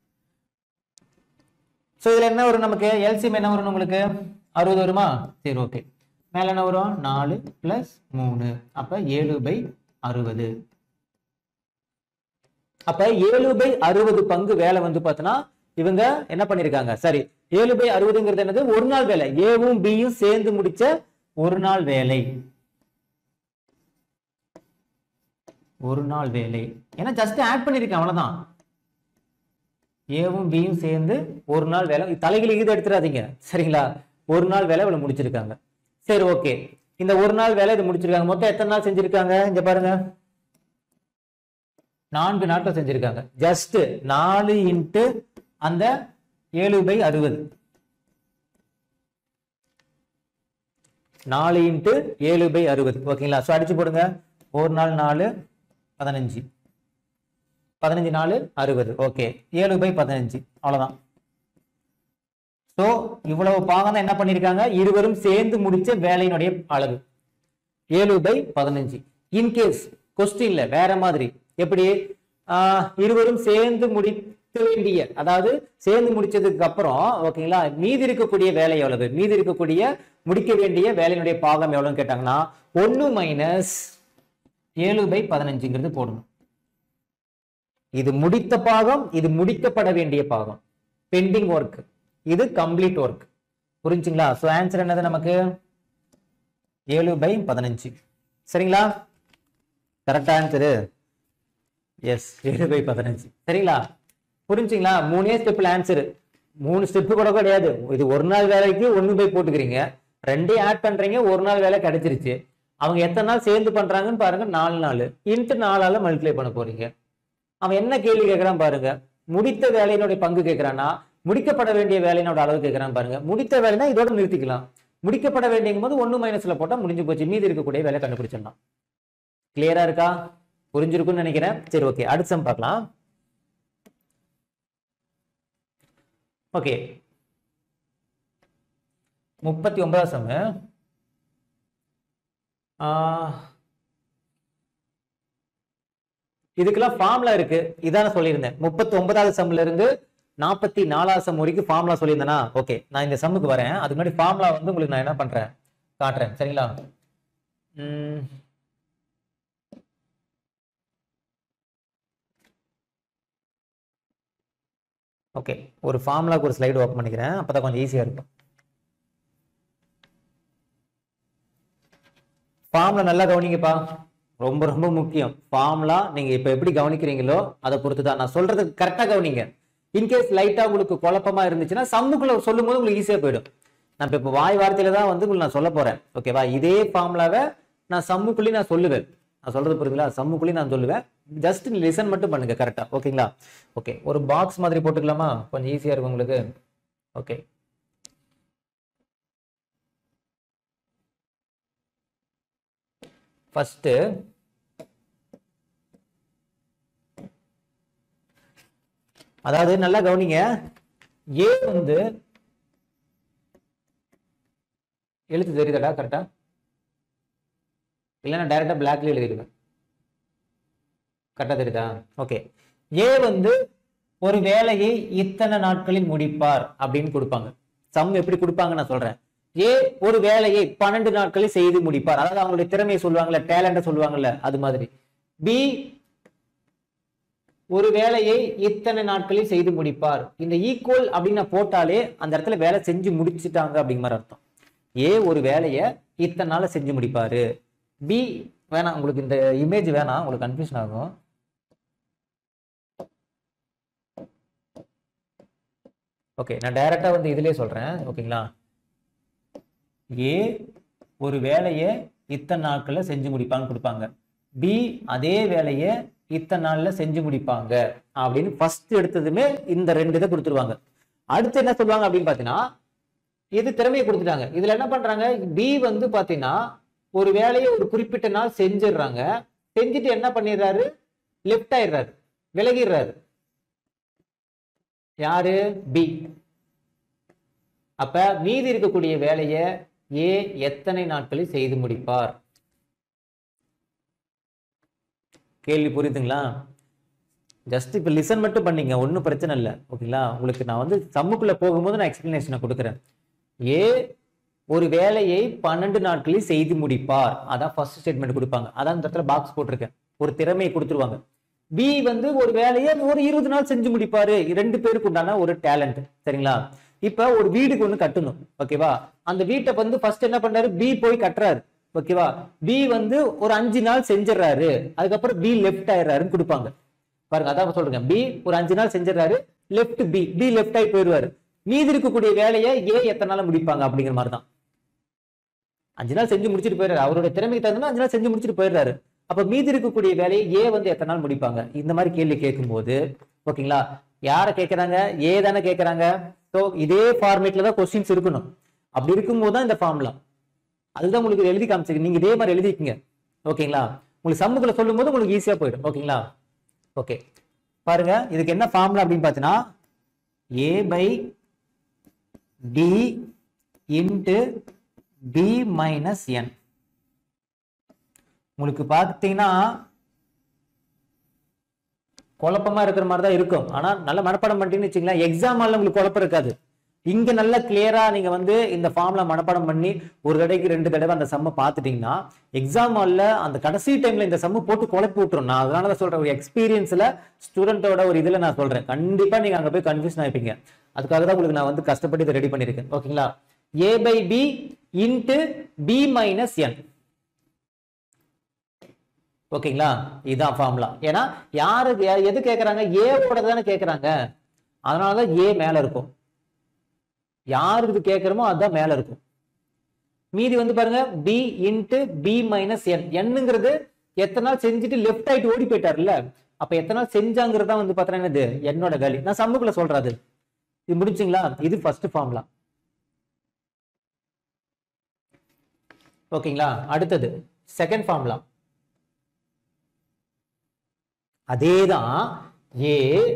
சோ இதுல என்ன வரும் நமக்கு எல்சிஎம் என்ன வரும் உங்களுக்கு அறுபது வருமா சரி ஓகே மேல என்ன வரும் நாலு பிளஸ் மூணு அப்ப ஏழு பை அறுபது அப்ப ஏழு பை அறுபது பங்கு வேலை வந்து பார்த்தோன்னா இவங்க என்ன பண்ணிருக்காங்க சரி ஏழு பை அறுபதுங்கிறது என்னது ஒரு நாள் வேலை ஏவும் பியும் சேர்ந்து முடிச்ச ஒரு நாள் வேலை ஒரு நாள் வேலை ஏன்னா ஜஸ்ட் ஆட் பண்ணிருக்கேன் அவ்வளவுதான் ஏவும் பியும் சேர்ந்து ஒரு நாள் வேலை தலைகள் இது எடுத்துடாதீங்க சரிங்களா ஒரு நாள் வேலை இவ்வளவு முடிச்சிருக்காங்க சரி ஓகே இந்த ஒரு நாள் வேலை இது முடிச்சிருக்காங்க மொத்தம் எத்தனை நாள் செஞ்சிருக்காங்க இங்க பாருங்க நான்கு நாட்கள் செஞ்சிருக்காங்க ஜஸ்ட் நாலு இன்ட்டு அந்த ஏழு பை அறுபது நாலு இன்ட்டு ஏழு பை அறுபது ஓகேங்களா ஸோ அடிச்சு போடுங்க ஒரு நாள் நாலு பதினஞ்சு பதினஞ்சு நாலு அறுபது ஓகே ஏழு பை பதினஞ்சு அவ்வளவுதான் ஸோ இவ்வளவு பாகம் தான் என்ன பண்ணியிருக்காங்க இருவரும் சேர்ந்து முடிச்ச வேலையினுடைய அளவு ஏழு பை பதினஞ்சு இன்கேஸ் கொஸ்டின்ல வேற மாதிரி எப்படி ஆஹ், இருவரும் சேர்ந்து முடிக்க வேண்டிய அதாவது சேர்ந்து முடிச்சதுக்கு அப்புறம் ஓகேங்களா மீதி இருக்கக்கூடிய வேலை எவ்வளவு மீதி இருக்கக்கூடிய முடிக்க வேண்டிய வேலையினுடைய பாகம் எவ்வளவுன்னு கேட்டாங்கன்னா ஒன்னு மைனஸ் ஏழு பை பதினஞ்சுங்கிறது போடணும் இது முடித்த பாகம் இது முடிக்கப்பட வேண்டிய பாகம் பெண்டிங் ஒர்க் இது கம்ப்ளீட் ஒர்க் புரிஞ்சுங்களா ஸோ ஆன்சர் என்னது நமக்கு ஏழு பை பதினஞ்சு சரிங்களா கரெக்டா ஆன்சரு எஸ் ஏழு பை பதினஞ்சு சரிங்களா புரிஞ்சுங்களா மூணே ஸ்டெப்ல ஆன்சர் மூணு ஸ்டெப்பு கூட கிடையாது இது ஒரு நாள் வேலைக்கு ஒண்ணு பை போட்டுக்கிறீங்க ரெண்டே ஆட் பண்றீங்க ஒரு நாள் வேலை கிடைச்சிருச்சு அவங்க எத்தனை நாள் சேர்ந்து பண்றாங்கன்னு பாருங்க நாலு நாள் இன்ட்டு நாலால மல்டிப்ளை பண்ண போறீங்க அவன் என்ன கேள்வி கேட்கறான் பாருங்க முடித்த வேலையினுடைய பங்கு கேட்கறானா முடிக்கப்பட வேண்டிய வேலையினோட அளவு கேட்கறான் பாருங்க முடித்த வேலைனா இதோட நிறுத்திக்கலாம் முடிக்கப்பட வேண்டிய போது ஒன்னு மைனஸ்ல போட்டா முடிஞ்சு போச்சு மீதி இருக்கக்கூடிய வேலை கண்டுபிடிச்சிடலாம் கிளியரா இருக்கா புரிஞ்சிருக்கும்னு நினைக்கிறேன் சரி ஓகே அடுத்த சம் பார்க்கலாம் ஓகே முப்பத்தி ஒன்பதாம் சம் இதுக்கெல்லாம் ஃபார்முலா இருக்கு இதான சொல்லியிருந்தேன் முப்பத்தி ஒன்பதாவது சம்ல இருந்து நாற்பத்தி நாலாவது சம் வரைக்கும் ஃபார்முலா சொல்லியிருந்தேனா ஓகே நான் இந்த சம்முக்கு வரேன் அதுக்கு முன்னாடி ஃபார்முலா வந்து உங்களுக்கு நான் என்ன பண்றேன் காட்டுறேன் சரிங்களா உம் ஓகே ஒரு ஃபார்முலாக்கு ஒரு ஸ்லைடு ஓப்பன் பண்ணிக்கிறேன் அப்பதான் கொஞ்சம் ஈஸியா இருக்கும் ஃபார்முலா நல்லா கவனிங்கப்பா ரொம்ப ரொம்ப முக்கியம் ஃபார்முலா நீங்க இப்ப எப்படி கவனிக்கிறீங்களோ அதை பொறுத்து தான் நான் சொல்றது கரெக்டா கவனிங்க இன்கேஸ் லைட்டா உங்களுக்கு குழப்பமா இருந்துச்சுன்னா சம்முக்குள்ள சொல்லும் போது உங்களுக்கு ஈஸியா போயிடும் நான் இப்ப இப்ப வாய் வார்த்தையில தான் வந்து உங்களுக்கு நான் சொல்ல போறேன் ஓகேவா இதே ஃபார்முலாவை நான் சம்முக்குள்ளேயும் நான் சொல்லுவேன் நான் சொல்றது புரியுதுங்களா சம்முக்குள்ளேயும் நான் சொல்லுவேன் ஜஸ்ட் லிசன் மட்டும் பண்ணுங்க கரெக்டா ஓகேங்களா ஓகே ஒரு பாக்ஸ் மாதிரி போட்டுக்கலாமா கொஞ்சம் ஈஸியா இருக்கும் உங்களுக்கு ஓகே ஃபர்ஸ்ட் அதாவது நல்லா கவனிங்க ஏ வந்து எழுத்து தெரியுதாடா கரெக்டா இல்ல நான் டைரக்டா பிளாக்ல எழுதிடுவேன் கரெக்டா தெரியுதா ஓகே ஏ வந்து ஒரு வேலையை இத்தனை நாட்களில் முடிப்பார் அப்படின்னு கொடுப்பாங்க சம் எப்படி கொடுப்பாங்க நான் சொல்றேன் ஏ ஒரு வேலையை பன்னெண்டு நாட்களில் செய்து முடிப்பார் அதாவது அவங்களுடைய திறமையை சொல்லுவாங்கல்ல டேலண்ட சொல்லுவாங்கல்ல அது மாதிரி பி ஒரு வேலையை இத்தனை நாட்களில் செய்து முடிப்பார் இந்த ஈக்குவல் அப்படின்னு நான் போட்டாலே அந்த இடத்துல வேலை செஞ்சு முடிச்சிட்டாங்க அப்படிங்கிற மாதிரி அர்த்தம் ஏ ஒரு வேலையை இத்தனை நாள்ல செஞ்சு முடிப்பாரு பி வேணாம் உங்களுக்கு இந்த இமேஜ் வேணாம் உங்களுக்கு கன்ஃபியூஷன் ஆகும் ஓகே நான் டைரக்டா வந்து இதுலயே சொல்றேன் ஓகேங்களா ஏ ஒரு வேலையை இத்தனை நாட்கள்ல செஞ்சு முடிப்பான்னு கொடுப்பாங்க பி அதே வேலையை இத்தனை நாள்ல செஞ்சு முடிப்பாங்க அப்படின்னு ஃபர்ஸ்ட் எடுத்ததுமே இந்த ரெண்டு இதை கொடுத்துருவாங்க அடுத்து என்ன சொல்லுவாங்க அப்படின்னு பார்த்தீங்கன்னா இது திறமையை கொடுத்துட்டாங்க இதுல என்ன பண்றாங்க பி வந்து பாத்தீங்கன்னா ஒரு வேலையை ஒரு குறிப்பிட்ட நாள் செஞ்சிடுறாங்க செஞ்சுட்டு என்ன பண்ணிடுறாரு லெஃப்ட் ஆயிடுறாரு விலகிடுறாரு யாரு பி அப்ப மீதி இருக்கக்கூடிய வேலையை ஏ எத்தனை நாட்களில் செய்து முடிப்பார் கேள்வி புரியுதுங்களா ஜஸ்ட் இப்போ லிசன் மட்டும் பண்ணீங்க ஒன்றும் பிரச்சனை இல்லை ஓகேங்களா உங்களுக்கு நான் வந்து சம்முக்குள்ள போகும்போது நான் எக்ஸ்பிளனேஷனை கொடுக்குறேன் ஏ ஒரு வேலையை பன்னெண்டு நாட்களில் செய்து முடிப்பார் அதான் ஃபர்ஸ்ட் ஸ்டேட்மெண்ட் கொடுப்பாங்க அதான் இந்த இடத்துல பாக்ஸ் போட்டிருக்கேன் ஒரு திறமையை கொடுத்துருவாங்க பி வந்து ஒரு வேலையை ஒரு இருபது நாள் செஞ்சு முடிப்பாரு ரெண்டு பேருக்கு உண்டான ஒரு டேலண்ட் சரிங்களா இப்ப ஒரு வீடுக்கு ஒண்ணு கட்டணும் ஓகேவா அந்த வீட்டை வந்து ஃபர்ஸ்ட் என்ன பண்றாரு பி போய் கட்டுறாரு ஓகேவா பி வந்து ஒரு அஞ்சு நாள் செஞ்சிடறாரு அதுக்கப்புறம் பி லெஃப்ட் ஆயிடுறாருன்னு கொடுப்பாங்க பாருங்க அதான் சொல்றேன் பி ஒரு அஞ்சு நாள் செஞ்சிடறாரு லெஃப்ட் பி பி லெஃப்ட் ஆகி போயிடுவாரு மீதி இருக்கக்கூடிய வேலையை ஏ எத்தனை நாள் முடிப்பாங்க அப்படிங்கிற மாதிரி தான் அஞ்சு நாள் செஞ்சு முடிச்சுட்டு போயிடுறாரு அவருடைய திறமைக்கு தகுந்த மாதிரி அஞ்சு நாள் செஞ்சு முடிச்சுட்டு போயிடுறாரு அப்ப மீதி இருக்கக்கூடிய வேலையை ஏ வந்து எத்தனை நாள் முடிப்பாங்க இந்த மாதிரி கேள்வி கேட்கும்போது ஓகேங்களா யாரை கேட்கறாங்க ஏ தானே கேட்கறாங்க ஸோ இதே ஃபார்மேட்ல தான் கொஸ்டின்ஸ் இருக்கணும் அப்படி இருக்கும்போது தான் இந்த ஃபார்முலா அதுதான் உங்களுக்கு எழுதி காமிச்சிருக்கு நீங்க இதே மாதிரி எழுதிக்கங்க ஓகேங்களா உங்களுக்கு சம்முக்குள்ள சொல்லும்போது உங்களுக்கு ஈஸியா போயிடும் ஓகேங்களா ஓகே பாருங்க இதுக்கு என்ன ஃபார்முலா அப்படின்னு பார்த்தீங்கன்னா A by D into B minus N உங்களுக்கு பார்த்தீங்கன்னா குழப்பமா இருக்கிற மாதிரி தான் இருக்கும் ஆனா நல்ல மனப்பாடம் பண்ணிட்டீங்கன்னு வச்சுங்களேன் எக்ஸாம் ஹாலில் உங்களுக்கு குழப்பம் இருக்காது இங்க நல்ல கிளியரா நீங்க வந்து இந்த ஃபார்ம்ல மனப்பாடம் பண்ணி ஒரு தடவைக்கு ரெண்டு தடவை அந்த சம்மை பார்த்துட்டீங்கன்னா எக்ஸாம் ஹாலில் அந்த கடைசி டைம்ல இந்த சம்மு போட்டு குழப்பி விட்டுரும் நான் அதனால தான் சொல்றேன் ஒரு எக்ஸ்பீரியன்ஸ்ல ஸ்டூடெண்டோட ஒரு இதுல நான் சொல்றேன் கண்டிப்பா நீங்க அங்க போய் கன்ஃபியூஷன் ஆயிப்பீங்க அதுக்காக தான் உங்களுக்கு நான் வந்து கஷ்டப்பட்டு இதை ரெடி பண்ணியிருக்கேன் ஓகேங்களா A by B into B minus N ஓகேங்களா இதுதான் ஃபார்முலா ஏன்னா யாரு யா- எது கேட்கறாங்க ஏவோட தானே கேட்கறாங்க அதனாலதான் ஏ மேல இருக்கும் யாருக்கு இது கேட்கறோமோ அதுதான் மேல இருக்கும் மீதி வந்து பாருங்க B into B minus N என்னங்கிறது எத்தனை நாள் செஞ்சுட்டு லெஃப்ட் ஆயிட்டு ஓடி போயிட்டாருல்ல அப்ப எத்தனை நாள் செஞ்சாங்கிறது தான் வந்து பார்த்தீங்கன்னா என்னது என்னோட வேல்யூ நான் சம்முக்குள்ள சொல்றது இது முடிச்சுங்களா இது ஃபர்ஸ்ட் ஃபார்முலா ஓகேங்களா அடுத்தது செகண்ட் ஃபார்முலா அதேதான் ஏ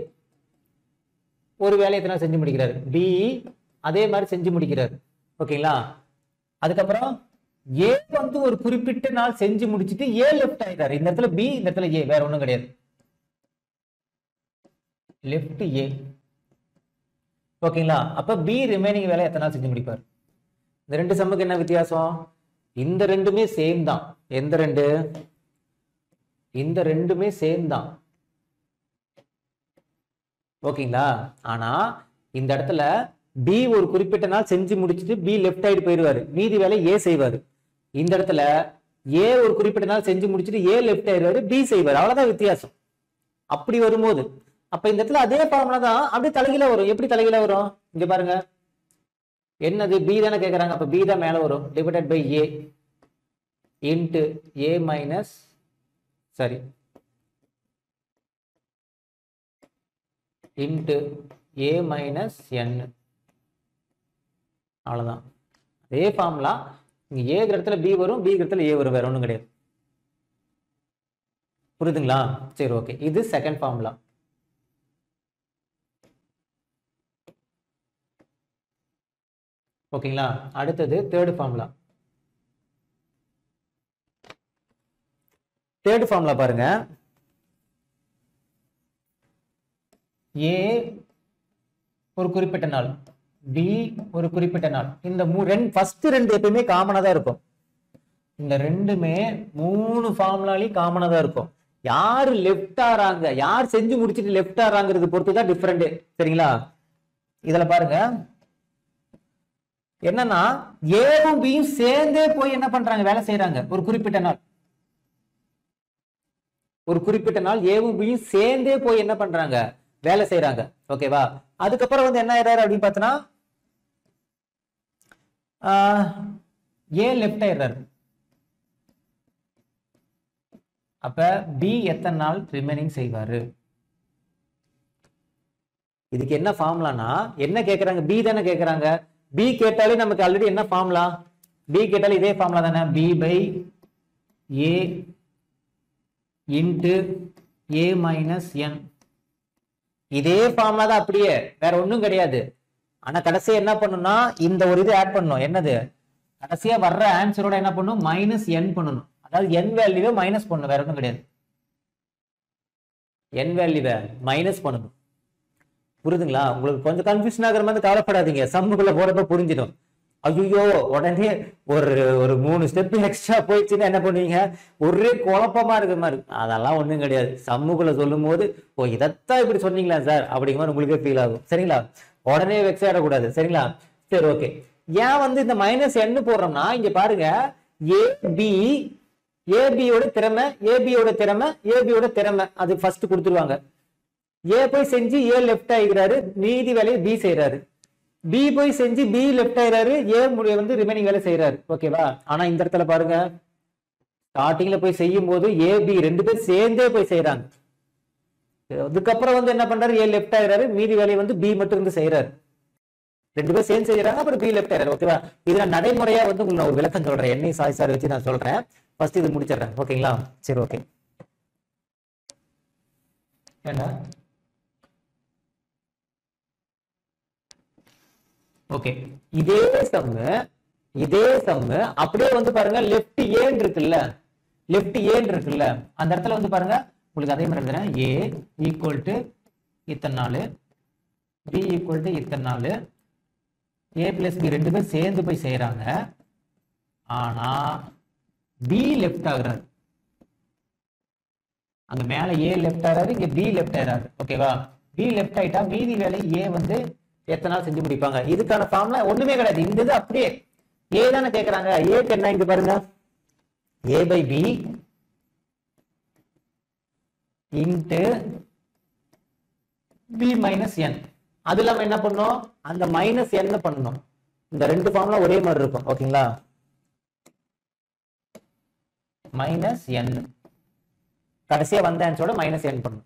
ஒரு வேலையை எத்தனை நாள் செஞ்சு முடிக்கிறாரு பி அதே மாதிரி செஞ்சு முடிக்கிறாரு ஓகேங்களா அதுக்கப்புறம் ஏ வந்து ஒரு குறிப்பிட்ட நாள் செஞ்சு முடிச்சிட்டு ஏ லெஃப்ட் ஆயிட்டாரு இந்த இடத்துல பி இந்த இடத்துல ஏ வேற ஒண்ணும் கிடையாது லெஃப்ட் ஏ ஓகேங்களா அப்ப பி ரிமைனிங் வேலை எத்தனை நாள் செஞ்சு முடிப்பார் இந்த ரெண்டு சம்முக்கு என்ன வித்தியாசம் இந்த ரெண்டுமே சேம் தான் எந்த ரெண்டு இந்த ரெண்டுமே சேம் தான் ஓகேங்களா ஆனா இந்த இடத்துல பி ஒரு குறிப்பிட்ட நாள் செஞ்சு முடிச்சிட்டு பி லெஃப்ட் ஆயிட்டு போயிடுவாரு மீதி வேலை ஏ செய்வாரு இந்த இடத்துல ஏ ஒரு குறிப்பிட்ட நாள் செஞ்சு முடிச்சிட்டு ஏ லெஃப்ட் ஆயிடுவாரு பி செய்வாரு அவ்வளவுதான் வித்தியாசம் அப்படி வரும்போது அப்ப இந்த இடத்துல அதே ஃபார்முலா தான் அப்படியே தலைகீழ வரும் எப்படி தலைகீழ வரும் இங்க பாருங்க என்னது பி தானே கேக்குறாங்க அப்ப பி தான் மேல வரும் divided by A into A minus சரி இன்ட்டு ஏ மைனஸ் என் அவ்வளோதான் அதே ஃபார்முலா இங்கே ஏ இடத்துல பி வரும் பி இடத்துல ஏ வரும் வேற ஒன்றும் கிடையாது புரியுதுங்களா சரி ஓகே இது செகண்ட் ஃபார்முலா ஓகேங்களா அடுத்தது தேர்ட் ஃபார்முலா தேர்ட் ஃபார்முலா பாருங்க ஏ ஒரு குறிப்பிட்ட நாள் பி ஒரு குறிப்பிட்ட நாள் இந்த மூ ரெண்டு ஃபர்ஸ்ட் ரெண்டு எப்பயுமே காமனா தான் இருக்கும் இந்த ரெண்டுமே மூணு ஃபார்முலாலையும் காமனா தான் இருக்கும் யாரு லெஃப்ட் ஆறாங்க யார் செஞ்சு முடிச்சிட்டு லெஃப்ட் ஆறாங்கிறது பொறுத்து தான் டிஃப்ரெண்ட் சரிங்களா இதுல பாருங்க என்னன்னா ஏவும் பியும் சேர்ந்தே போய் என்ன பண்றாங்க வேலை செய்யறாங்க ஒரு குறிப்பிட்ட நாள் ஒரு குறிப்பிட்ட நாள் ஏவும் பியும் சேர்ந்தே போய் என்ன பண்றாங்க வேலை செய்யறாங்க ஓகேவா அதுக்கப்புறம் வந்து என்ன ஆயிடுறாரு அப்படின்னு பார்த்தோன்னா ஏ லெஃப்ட் ஆயிடுறாரு அப்ப பி எத்தனை நாள் ரிமைனிங் செய்வாரு இதுக்கு என்ன ஃபார்முலானா என்ன கேக்குறாங்க பி தானே கேக்குறாங்க பி கேட்டாலே நமக்கு ஆல்ரெடி என்ன ஃபார்முலா பி கேட்டாலே இதே ஃபார்முலா தானே B by A into A minus N இதே ஃபார்முலா தான் அப்படியே வேற ஒண்ணும் கிடையாது ஆனா கடைசியா என்ன பண்ணணும்னா இந்த ஒரு இது ஆட் பண்ணணும் என்னது கடைசியா வர்ற ஆன்சரோட என்ன பண்ணணும் மைனஸ் என் பண்ணணும் அதாவது என் வேல்யூவை மைனஸ் பண்ணணும் வேற ஒன்றும் கிடையாது என் வேல்யூவை மைனஸ் பண்ணணும் புரியுதுங்களா உங்களுக்கு கொஞ்சம் கன்ஃபியூஷன் ஆகிற மாதிரி கவலைப்படாதீங்க சம்முக்குள்ள போறப்ப புரிஞ்சிடும் ஐயோ உடனே ஒரு ஒரு மூணு ஸ்டெப் எக்ஸ்ட்ரா போயிடுச்சுன்னா என்ன பண்ணுவீங்க ஒரே குழப்பமா இருக்கிற மாதிரி இருக்கும். அதெல்லாம் ஒண்ணும் கிடையாது சம்முக்குள்ள சொல்லும் போது ஓ இதைத்தான் இப்படி சொன்னீங்களா சார் அப்படிங்கிற மாதிரி உங்களுக்கே ஃபீல் ஆகும் சரிங்களா உடனே வெக்ஸ் ஆயிடக்கூடாது சரிங்களா சரி ஓகே ஏன் வந்து இந்த மைனஸ் என்ன போடுறோம்னா இங்க பாருங்க ஏபி ஏபியோட திறமை ஏபியோட திறமை ஏபியோட திறமை அது ஃபர்ஸ்ட் கொடுத்துருவாங்க ஏ போய் செஞ்சு ஏ லெஃப்ட் ஆகிக்கிறாரு மீதி வேலையை பி செய்யறாரு பி போய் செஞ்சு பி லெஃப்ட் ஆயிறாரு ஏ முடிய வந்து ரிமைனிங் வேலை செய்யறாரு ஓகேவா ஆனா இந்த இடத்துல பாருங்க ஸ்டார்டிங்ல போய் செய்யும் போது ஏ பி ரெண்டு பேரும் சேர்ந்தே போய் செய்யறாங்க அதுக்கப்புறம் வந்து என்ன பண்றாரு ஏ லெஃப்ட் ஆயிறாரு மீதி வேலையை வந்து பி மட்டும் இருந்து செய்யறாரு ரெண்டு பேரும் சேர்ந்து செய்யறாங்க அப்புறம் பி லெஃப்ட் ஆயிறாரு ஓகேவா இதுல நடைமுறையா வந்து உங்களுக்கு நான் ஒரு விளக்கம் சொல்றேன் என்னை சாய் சார் வச்சு நான் சொல்றேன் ஃபர்ஸ்ட் இது முடிச்சிடுறேன் ஓகேங்களா சரி ஓகே ஏன்னா ஓகே இதே சம்மு இதே சம்மு அப்படியே வந்து பாருங்க லெஃப்ட் ஏன் இருக்குல்ல லெஃப்ட் ஏன் இருக்குல்ல அந்த இடத்துல வந்து பாருங்க உங்களுக்கு அதே மாதிரி எழுதுறேன் ஏ ஈக்குவல் டு இத்தனை நாள் பி ஈக்குவல் டு இத்தனை நாள் ஏ பிளஸ் பி ரெண்டு பேரும் சேர்ந்து போய் செய்யறாங்க ஆனா பி லெஃப்ட் ஆகுறாரு அங்க மேல ஏ லெஃப்ட் ஆறாரு இங்க பி லெஃப்ட் ஆறாரு ஓகேவா பி லெஃப்ட் ஆயிட்டா மீதி வேலை ஏ வந்து எத்தனை நாள் செஞ்சு முடிப்பாங்க இதுக்கான ஃபார்ம்ல ஒண்ணுமே கிடையாது இந்த இது அப்படியே ஏ தானே கேக்குறாங்க ஏக்கு என்ன இங்க பாருங்க A by B into B minus N அது இல்லாம என்ன பண்ணணும் அந்த மைனஸ் என்ன பண்ணணும் இந்த ரெண்டு ஃபார்ம்ல ஒரே மாதிரி இருக்கும் ஓகேங்களா மைனஸ் என் கடைசியா வந்த ஆன்சரோட மைனஸ் என் பண்ணணும்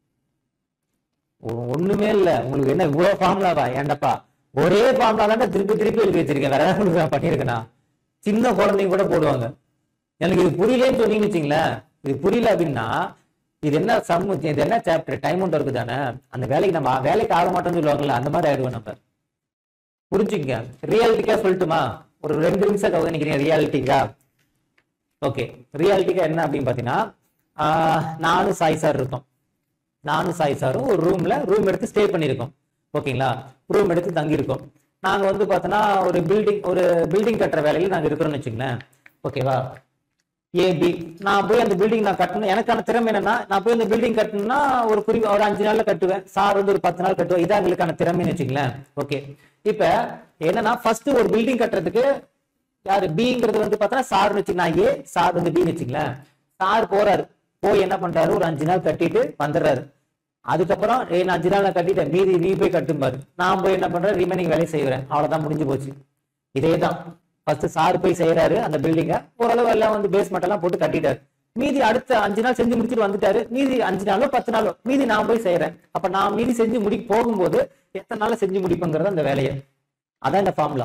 ஒ- ஒண்ணுமே இல்ல உங்களுக்கு என்ன இவ்வளவு ஃபார்முலாவா ஏண்டப்பா ஒரே ஃபார்முலா தான் திருப்பி திருப்பி எழுதி வச்சிருக்கேன் வேற ஏதாவது உங்களுக்கு நான் பண்ணியிருக்கேனா சின்ன குழந்தைங்க கூட போடுவாங்க எனக்கு இது புரியலன்னு சொன்னீங்கன்னு வச்சுங்களேன் இது புரியல அப்படின்னா இது என்ன சம் இது என்ன சாப்டர் டைம் ஒன்று இருக்கு தானே அந்த வேலைக்கு நம்ம வேலைக்கு ஆக மாட்டோம்னு சொல்லுவாங்கல்ல அந்த மாதிரி ஆயிடுவோம் நம்ம புரிஞ்சுங்க ரியாலிட்டிக்கா சொல்லட்டுமா ஒரு ரெண்டு நிமிஷம் கவுத நினைக்கிறீங்க ரியாலிட்டிக்கா ஓகே ரியாலிட்டிக்கா என்ன அப்படின்னு பார்த்தீங்கன்னா ஆஹ், நானும் சாய் சார் இருக்கோம் நானும் சாய் சாரும் ஒரு ரூம்ல ரூம் எடுத்து ஸ்டே பண்ணியிருக்கோம் ஓகேங்களா ரூம் எடுத்து தங்கியிருக்கோம் நாங்க வந்து பார்த்தோன்னா ஒரு பில்டிங் ஒரு பில்டிங் கட்டுற வேலையில் நாங்க இருக்கிறோம்னு வச்சுங்களேன் ஓகேவா ஏபி நான் போய் அந்த பில்டிங் நான் கட்டணும் எனக்கான திறமை என்னன்னா நான் போய் அந்த பில்டிங் கட்டணும்னா ஒரு குறி ஒரு அஞ்சு நாள்ல கட்டுவேன் சார் வந்து ஒரு பத்து நாள் கட்டுவேன் இதான் எங்களுக்கான திறமைன்னு வச்சுங்களேன் ஓகே இப்ப என்னன்னா ஃபர்ஸ்ட் ஒரு பில்டிங் கட்டுறதுக்கு யாரு பிங்கிறது வந்து பார்த்தா சார்னு வச்சு நான் ஏ சார் வந்து பின்னு வச்சுங்களேன் சார் போறாரு போய் என்ன பண்றாரு ஒரு அஞ்சு நாள் கட்டிட்டு வந்துடுறாரு அதுக்கப்புறம் ஏய் நான் அஞ்சு நாள் நான் கட்டிட்டேன் மீதி நீ போய் கட்டும்பாரு நான் போய் என்ன பண்றேன் ரிமைனிங் வேலையை செய்வேன் அவ்வளவுதான் முடிஞ்சு போச்சு இதேதான் ஃபர்ஸ்ட் சார் போய் செய்யறாரு அந்த பில்டிங்க ஓரளவு எல்லாம் வந்து பேஸ்மெண்ட் எல்லாம் போட்டு கட்டிட்டாரு மீதி அடுத்த அஞ்சு நாள் செஞ்சு முடிச்சுட்டு வந்துட்டாரு மீதி அஞ்சு நாளோ பத்து நாளோ மீதி நான் போய் செய்யறேன் அப்ப நான் மீதி செஞ்சு முடி போகும்போது எத்தனை நாள்ல செஞ்சு முடிப்பேங்கிறது அந்த வேலையை அதான் இந்த ஃபார்முலா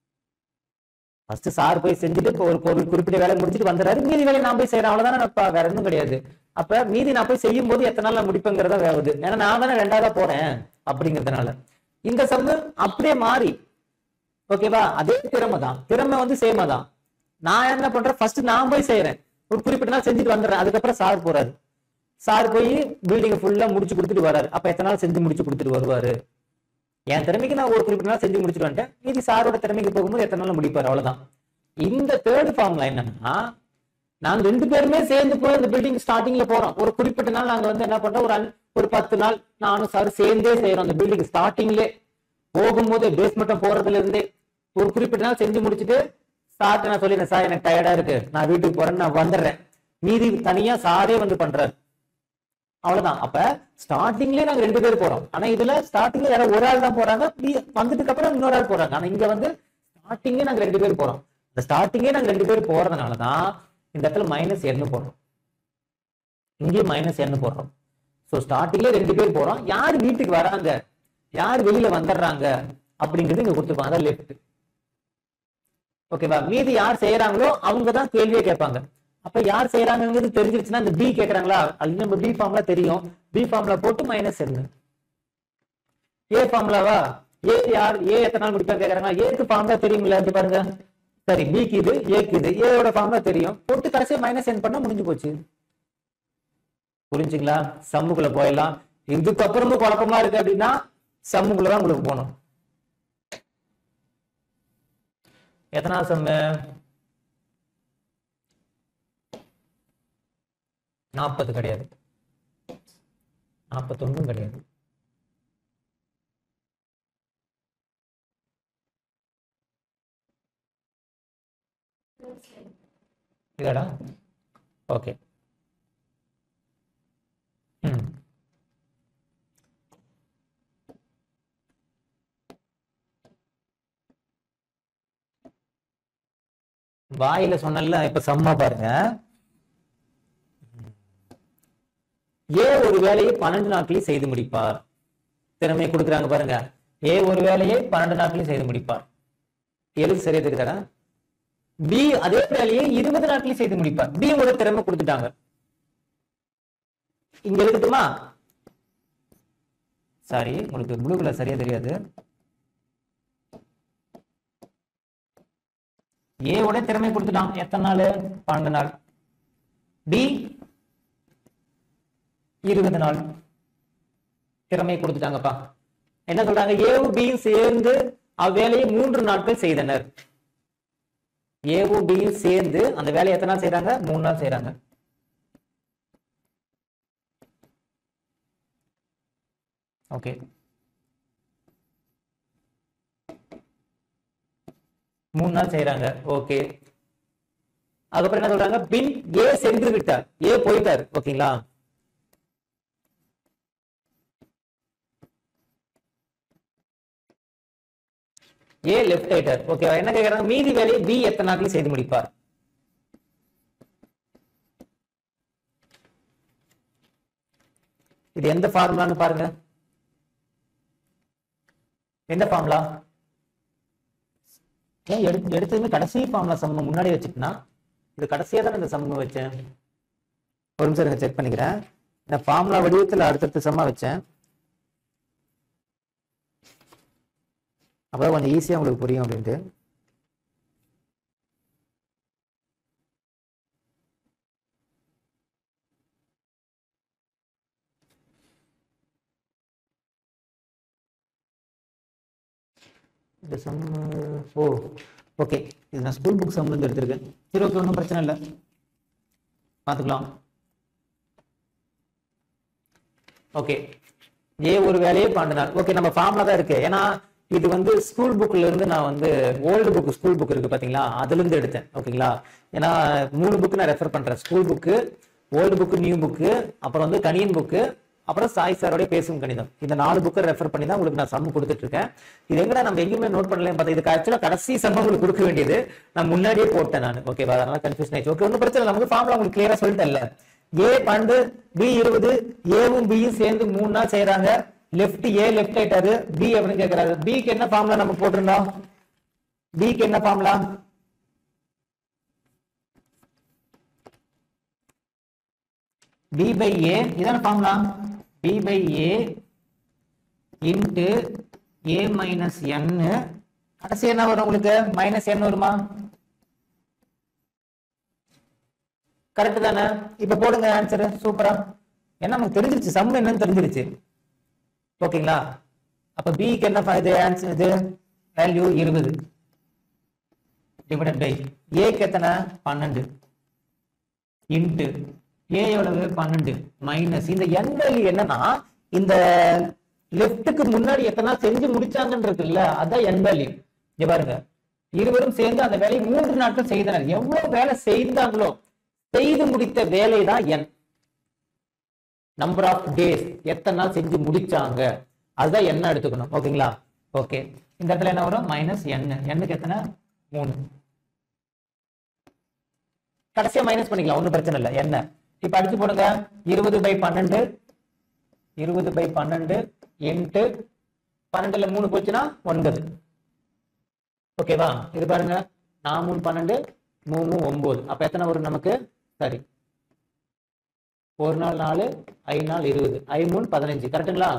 ஃபர்ஸ்ட் சார் போய் செஞ்சுட்டு இப்போ ஒரு ஒரு குறிப்பிட்ட வேலை முடிச்சுட்டு வந்துடுறாரு மீதி வேலையை நான் போய் செய்யறேன் அவ்வளவுதானே அப்ப வேற ஒன்றும் கிடையாது அப்ப மீதி நான் போய் செய்யும் போது எத்தனை நாள் நான் முடிப்பேங்கிறதா வேவுது ஏன்னா நான் தானே ரெண்டாவதா போறேன் அப்படிங்கிறதுனால இந்த சம்மு அப்படியே மாறி ஓகேவா அதே திறமை தான் திறமை வந்து சேமா தான் நான் என்ன பண்றேன் ஃபர்ஸ்ட் நான் போய் செய்யறேன் ஒரு குறிப்பிட்ட நாள் செஞ்சுட்டு வந்துடுறேன் அதுக்கப்புறம் சார் போறாரு சார் போய் பில்டிங் ஃபுல்லா முடிச்சு கொடுத்துட்டு வராரு அப்ப எத்தனை நாள் செஞ்சு முடிச்சு கொடுத்துட்டு வருவாரு என் திறமைக்கு நான் ஒரு குறிப்பிட்ட நாள் செஞ்சு முடிச்சுட்டு வந்துட்டேன் மீதி சாரோட திறமைக்கு போகும்போது எத்தனை நாள் முடிப்பாரு அவ்வளவுதான் இந்த தேர்ட் ஃபார்ம்ல என்னன்னா நாங்க ரெண்டு பேருமே சேர்ந்து போய் அந்த பில்டிங் ஸ்டார்டிங்ல போறோம் ஒரு குறிப்பிட்ட நாள் நாங்க வந்து என்ன பண்றோம் ஒரு அன்- ஒரு பத்து நாள் நானும் சார் சேர்ந்தே செய்யறோம் அந்த பில்டிங் ஸ்டார்டிங்லே போகும்போது பேஸ்மெண்ட்டும் போறதுல இருந்தே ஒரு குறிப்பிட்ட நாள் செஞ்சு முடிச்சுட்டு சார்ட்ட நான் சொல்லிடுறேன் சார் எனக்கு டயர்டா இருக்கு நான் வீட்டுக்கு போறேன்னு நான் வந்துடுறேன் மீதி தனியா சாரே வந்து பண்றாரு அவ்வளவுதான் அப்ப ஸ்டார்டிங்லயே நாங்க ரெண்டு பேர் போறோம் ஆனா இதுல ஸ்டார்டிங்ல யாரோ ஒரு ஆள் தான் போறாங்க மீ- வந்ததுக்கு அப்புறம் இன்னொரு ஆள் போறாங்க ஆனா இங்க வந்து ஸ்டார்டிங்லயே நாங்க ரெண்டு பேர் போறோம் இந்த ஸ்டார்டிங்கே நாங்க ரெண்டு பேர் போறதுனால தான் இந்த இடத்துல மைனஸ் எண்ணு போடுறோம் இங்கேயும் மைனஸ் எண்ணு போடுறோம் ஸோ ஸ்டார்டிங்ல ரெண்டு பேர் போறோம் யார் வீட்டுக்கு வராங்க யார் வெளியில வந்துடுறாங்க அப்படிங்கிறது இங்க கொடுத்துருப்பாங்க அதான் லெஃப்ட் ஓகேவா மீதி யார் செய்யறாங்களோ அவங்க தான் கேள்வியே கேட்பாங்க அப்ப யார் செய்யறாங்கிறது தெரிஞ்சிருச்சுன்னா இந்த பி கேக்குறாங்களா அது நம்ம பி ஃபார்ம்ல தெரியும் பி ஃபார்ம்ல போட்டு மைனஸ் என்ன ஏ ஃபார்ம்லாவா ஏ யார் ஏ எத்தனை நாள் முடிப்பா கேக்குறாங்க ஏக்கு ஃபார்ம்லா தெரியுங்களா இங்க பாருங்க சரி பிக்கு இது ஏக்கு இது ஏயோட ஃபார்ம்லா தெரியும் போட்டு கடைசியா மைனஸ் என் பண்ணா முடிஞ்சு போச்சு புரிஞ்சுங்களா சம்முக்குள்ள போயிடலாம் இதுக்கப்புறமும் குழப்பமா இருக்கு அப்படின்னா சம்முக்குள்ள தான் உங்களுக்கு போகணும் எத்தனாவது சம்மு நாற்பது கிடையாது நாற்பத்தொன்னும் கிடையாது இதடா ஓகே ம் வாயில சொன்னல இப்ப சம்மா பாருங்க ஏ ஒரு வேலையை பன்னெண்டு நாட்களில் செய்து முடிப்பார் திறமையை கொடுக்குறாங்க பாருங்க ஏ ஒரு வேலையை பன்னெண்டு நாட்களில் செய்து முடிப்பார் எதுக்கு சரியா தெரியுதாடா பி அதே வேலையை இருபது நாட்களில் செய்து முடிப்பார் பி ஒரு திறமை கொடுத்துட்டாங்க இங்க இருக்கட்டுமா சாரி உங்களுக்கு ப்ளூ கலர் சரியா தெரியாது ஏவோட திறமை கொடுத்துட்டான் எத்தனை நாள் பன்னெண்டு நாள் பி இருபது நாள் திறமை கொடுத்துட்டாங்கப்பா என்ன சொல்றாங்க ஏவும் பியும் சேர்ந்து அவ்வேலையை மூன்று நாட்கள் செய்தனர் ஏவும் பியும் சேர்ந்து அந்த வேலையை எத்தனை நாள் செய்றாங்க மூணு நாள் செய்றாங்க ஓகே மூணு நாள் செய்றாங்க ஓகே அதுக்கப்புறம் என்ன சொல்றாங்க பின் ஏ சென்று விட்டார் ஏ போயிட்டார் ஓகேங்களா ஏ லெஃப்ட் ரைட்டர் ஓகே என்ன கேக்குறாங்க மீதி வேலையை பி எத்தனை நாட்கள் செய்து முடிப்பார் இது எந்த ஃபார்முலான்னு பாருங்க எந்த ஃபார்முலா ஏன் எடுத்து எடுத்ததுமே கடைசி ஃபார்முலா சம்ம முன்னாடி வச்சுட்டுனா இது கடைசியா தான் இந்த சம்ம வச்சேன் ஒரு நிமிஷம் இருங்க செக் பண்ணிக்கிறேன் இந்த ஃபார்முலா வடிவத்தில் அடுத்தடுத்த சம்மா வச்சேன் அப்பதான் கொஞ்சம் ஈஸியா உங்களுக்கு புரியும் அப்படின்ட்டு இந்த சம் ஓ ஓகே இது நான் ஸ்கூல் புக் சம்ல இருந்து எடுத்திருக்கேன் சரி ஓகே ஒன்றும் பிரச்சனை இல்லை பார்த்துக்கலாம் ஓகே ஏ ஒரு வேலையே பன்னெண்டு நாள் ஓகே நம்ம ஃபார்ம்ல தான் இருக்கு ஏன்னா இது வந்து ஸ்கூல் புக்ல இருந்து நான் வந்து ஓல்டு புக் ஸ்கூல் புக் இருக்கு பாத்தீங்களா அதுல இருந்து எடுத்தேன் ஓகேங்களா ஏன்னா மூணு புக் நான் ரெஃபர் பண்றேன் school book old book new book அப்புறம் வந்து கணியன் புக்கு அப்புறம் சாய் சாரோடைய பேசும் கணிதம் இந்த நாலு புக்கை ரெஃபர் பண்ணி தான் உங்களுக்கு நான் சம் கொடுத்துட்டு இருக்கேன் இது எங்கடா நம்ம எங்கேயுமே நோட் பண்ணலைன்னு பார்த்தா இதுக்கு ஆக்சுவலா கடைசி சம் உங்களுக்கு கொடுக்க வேண்டியது நான் முன்னாடியே போட்டேன் நான் ஓகேவா அதனால கன்ஃபியூஷன் ஆயிடுச்சு ஓகே ஒன்றும் பிரச்சனை இல்லை நமக்கு ஃபார்ம்ல உங்களுக்கு கிளியரா சொல்லிட்டேன்ல ஏ பன்னெண்டு பி இருபது ஏவும் பியும் சேர்ந்து மூணு நாள் செய்யறாங்க லெஃப்ட் ஏ லெஃப்ட் ஆயிட்டாரு பி அப்படின்னு கேக்குறாரு பிக்கு என்ன ஃபார்ம்ல நம்ம போட்டிருந்தோம் பிக்கு என்ன ஃபார்ம்லா பி பை ஏ இதான formula B by A into A minus N கடைசி என்ன வரும் உங்களுக்கு மைனஸ் என் வருமா கரெக்ட் தானே இப்ப போடுங்க ஆன்சர் சூப்பரா என்ன நமக்கு தெரிஞ்சிருச்சு சம் என்னன்னு தெரிஞ்சிருச்சு ஓகேங்களா அப்ப பிக்கு என்ன இது ஆன்சர் இது வேல்யூ இருபது டிவைடட் பை ஏக்கு எத்தனை பன்னெண்டு இன்ட்டு ஏ எவ்வளவு பன்னெண்டு மைனஸ் இந்த எண் வேல்யூ என்னன்னா இந்த லெஃப்ட்டுக்கு முன்னாடி எத்தனை நாள் செஞ்சு முடிச்சாங்கன்னு இருக்குல்ல அதான் எண் வேல்யூ இங்க பாருங்க இருவரும் சேர்ந்து அந்த வேலையை மூன்று நாட்கள் செய்தனர் எவ்வளவு வேலை செய்தாங்களோ செய்து முடித்த வேலை தான் எண் நம்பர் ஆஃப் டேஸ் எத்தனை நாள் செஞ்சு முடிச்சாங்க அதுதான் என்ன எடுத்துக்கணும் ஓகேங்களா ஓகே இந்த இடத்துல என்ன வரும் மைனஸ் என் எண்ணுக்கு எத்தனை மூணு கடைசியா மைனஸ் பண்ணிக்கலாம் ஒன்றும் பிரச்சனை இல்லை என்ன இப்ப அடிச்சு போடுங்க இருபது பை பன்னெண்டு இருபது பை பன்னெண்டு இன்ட்டு பன்னெண்டுல மூணு போச்சுன்னா ஒன்பது ஓகேவா இது பாருங்க நான் மூணு பன்னெண்டு மூணு ஒன்பது அப்ப எத்தனை வரும் நமக்கு சரி ஒரு நாள் நாலு ஐ நாள் இருபது ஐ மூணு பதினஞ்சு கரெக்டுங்களா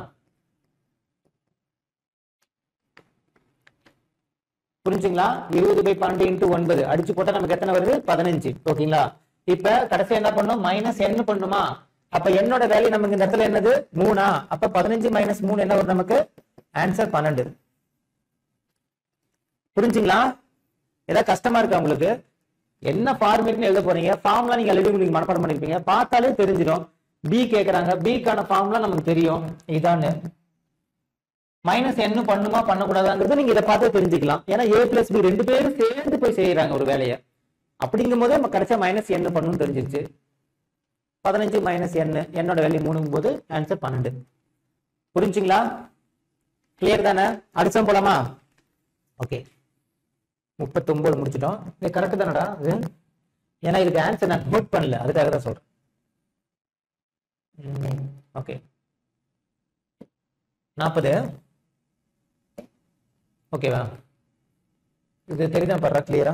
புரிஞ்சுங்களா இருபது பை பன்னெண்டு இன்ட்டு ஒன்பது அடிச்சு போட்டா நமக்கு எத்தனை வருது பதினஞ்சு ஓகேங்களா இப்ப கடைசி என்ன பண்ணும் மைனஸ் என்ன பண்ணுமா அப்ப என்னோட வேல்யூ நமக்கு இந்த இடத்துல என்னது மூணா அப்ப பதினஞ்சு மைனஸ் மூணு என்ன வரும் நமக்கு ஆன்சர் பன்னெண்டு புரிஞ்சுங்களா ஏதாவது கஷ்டமா இருக்கா உங்களுக்கு என்ன ஃபார்மேட்னு எழுத போறீங்க ஃபார்ம்லாம் நீங்க ஆல்ரெடி உங்களுக்கு மனப்பாடம் பண்ணிருப்பீங்க பார்த்தாலே தெரிஞ்சிடும் பி கேக்குறாங்க பிக்கான ஃபார்ம்லாம் நமக்கு தெரியும் இதான்னு மைனஸ் என்ன பண்ணுமா பண்ணக்கூடாதாங்கிறது நீங்க இதை பார்த்து தெரிஞ்சுக்கலாம் ஏன்னா ஏ பிளஸ் பி ரெண்டு பேரும் சேர்ந்து போய் செய்யறாங்க ஒரு வேலையை அப்படிங்கும் போது நம்ம கடைசியா மைனஸ் என்ன பண்ணணும்னு தெரிஞ்சிருச்சு பதினஞ்சு மைனஸ் என்ன என்னோட வேல்யூ மூணுங்கும் போது ஆன்சர் பன்னெண்டு புரிஞ்சுங்களா கிளியர் தானே அடிச்சம் போலாமா ஓகே முப்பத்தொன்பது முடிச்சிட்டோம் இது கரெக்ட் தானடா இது ஏன்னா இதுக்கு ஆன்சர் நான் நோட் பண்ணல அதுக்காக தான் சொல்றேன் ஓகே நாற்பது ஓகேவா இது தெரியுதா படுறா கிளியரா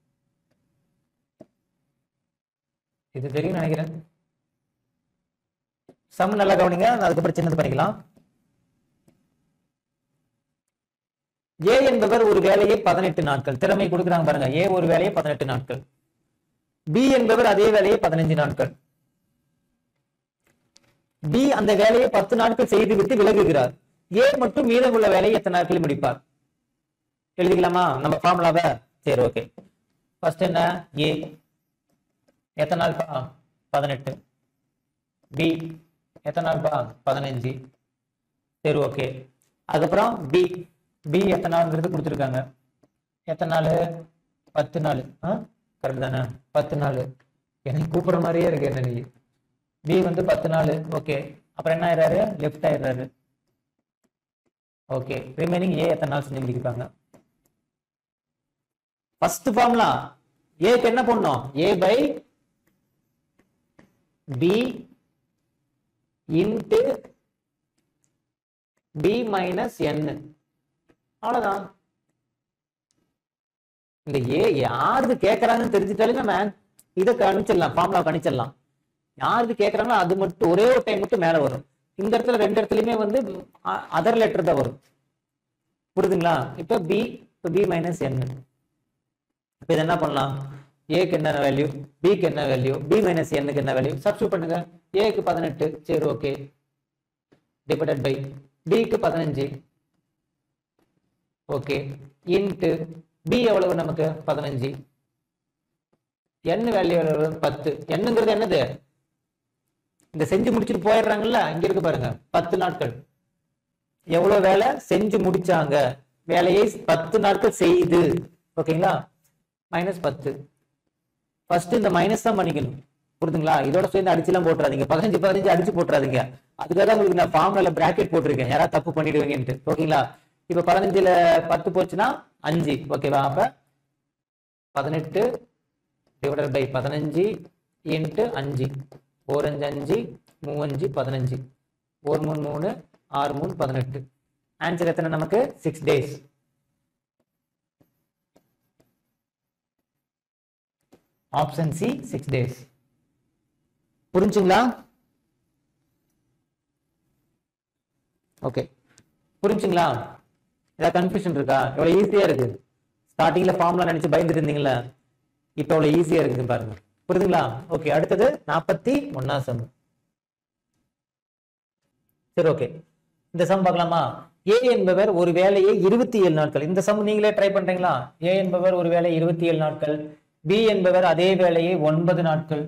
இது தெரியும் நினைக்கிறேன் சம் நல்லா கவனிங்க அதுக்கப்புறம் சின்னது பண்ணிக்கலாம் ஏ என்பவர் ஒரு வேலையை பதினெட்டு நாட்கள் திறமை கொடுக்குறாங்க பாருங்க ஏ ஒரு வேலையை பதினெட்டு நாட்கள் பி என்பவர் அதே வேலையை பதினஞ்சு நாட்கள் பி அந்த வேலையை பத்து நாட்கள் செய்துவிட்டு விலகுகிறார் ஏ மட்டும் மீதமுள்ள வேலையை எத்தனை நாட்களில் முடிப்பார் எழுதிக்கலாமா நம்ம ஃபார்முலாவை சரி ஓகே ஃபர்ஸ்ட் என்ன ஏ எத்தனை நாள் பா பதினெட்டு பி எத்தனை நாள் பா பதினஞ்சு சரி ஓகே அதுக்கப்புறம் பி பி எத்தனை நாள்ங்கிறது கொடுத்துருக்காங்க எத்தனை நாள் பத்து நாள் ஆ கரெக்ட் தானே பத்து நாள் எனக்கு கூப்பிடுற மாதிரியே இருக்கு என்ன நீ பி வந்து பத்து நாள் ஓகே அப்புறம் என்ன ஆயிடுறாரு லெஃப்ட் ஆயிடுறாரு ஓகே ரிமைனிங் ஏ எத்தனை நாள் செஞ்சு முடிப்பாங்க ஃபர்ஸ்ட் ஃபார்முலா ஏக்கு என்ன பண்ணோம் A by B into B minus N அவ்வளவுதான் இந்த ஏ யாருக்கு கேட்கறாங்கன்னு தெரிஞ்சுட்டாலே நம்ம இதை கணிச்சிடலாம் ஃபார்முலா கணிச்சிடலாம் யாருக்கு கேட்கறாங்களோ அது மட்டும் ஒரே ஒரு டைம் மட்டும் மேல வரும் இந்த இடத்துல ரெண்டு இடத்துலயுமே வந்து அதர் லெட்டர் தான் வரும் புரியுதுங்களா இப்ப பி இப்போ பி மைனஸ் என் இப்போ இது என்ன பண்ணலாம் ஏக்கு என்ன வேல்யூ பிக்கு என்ன வேல்யூ பி மைனஸ் என்னுக்கு என்ன வேல்யூ சப்ஸ்டியூட் பண்ணுங்க ஏக்கு பதினெட்டு சரி ஓகே டிவைடட் பை பிக்கு பதினஞ்சு ஓகே இன்ட்டு பி எவ்வளவு நமக்கு பதினஞ்சு என்ன வேல்யூ எவ்வளவு பத்து என்னங்கிறது என்னது இந்த செஞ்சு முடிச்சுட்டு போயிடுறாங்கல்ல இங்க இருக்கு பாருங்க பத்து நாட்கள் எவ்வளவு வேலை செஞ்சு முடிச்சாங்க வேலையை பத்து நாட்கள் செய்து ஓகேங்களா மைனஸ் பத்து ஃபர்ஸ்ட் இந்த மைனஸ் தான் பண்ணிக்கணும் புரியுதுங்களா இதோட சேர்ந்து அடிச்சுலாம் போட்டுறாதீங்க பதினஞ்சு பதினஞ்சு அடிச்சு போட்டுறாதீங்க அதுக்காக தான் உங்களுக்கு நான் ஃபார்ம்ல பிராக்கெட் போட்டிருக்கேன் யாராவது தப்பு பண்ணிடுவீங்கன்ட்டு ஓகேங்களா இப்ப பதினஞ்சுல பத்து போச்சுன்னா அஞ்சு ஓகேவா அப்ப பதினெட்டு டிவைடட் பை பதினஞ்சு இன்ட்டு அஞ்சு ஓரஞ்சு அஞ்சு மூவஞ்சு பதினஞ்சு ஒரு மூணு மூணு ஆறு மூணு பதினெட்டு ஆன்சர் எத்தனை நமக்கு six days option C six days புரிஞ்சுங்களா ஓகே புரிஞ்சுங்களா ஏதாவது கன்ஃபியூஷன் இருக்கா எவ்வளவு ஈஸியா இருக்கு ஸ்டார்டிங்ல ஃபார்ம்லாம் நினைச்சு பயந்துட்டு இருந்தீங்களா இப்போ அவ்வளவு ஈஸியா இருக்குது பாருங்க புரியுதுங்களா ஓகே அடுத்தது நாற்பத்தி ஒன்னாம் சம் சரி ஓகே இந்த சம் பார்க்கலாமா ஏ என்பவர் ஒரு வேலையை இருபத்தி ஏழு நாட்கள் இந்த சம் நீங்களே ட்ரை பண்றீங்களா ஏ என்பவர் ஒரு வேலை இருபத்தி ஏழு நாட்கள் பி என்பவர் அதே வேலையை ஒன்பது நாட்கள்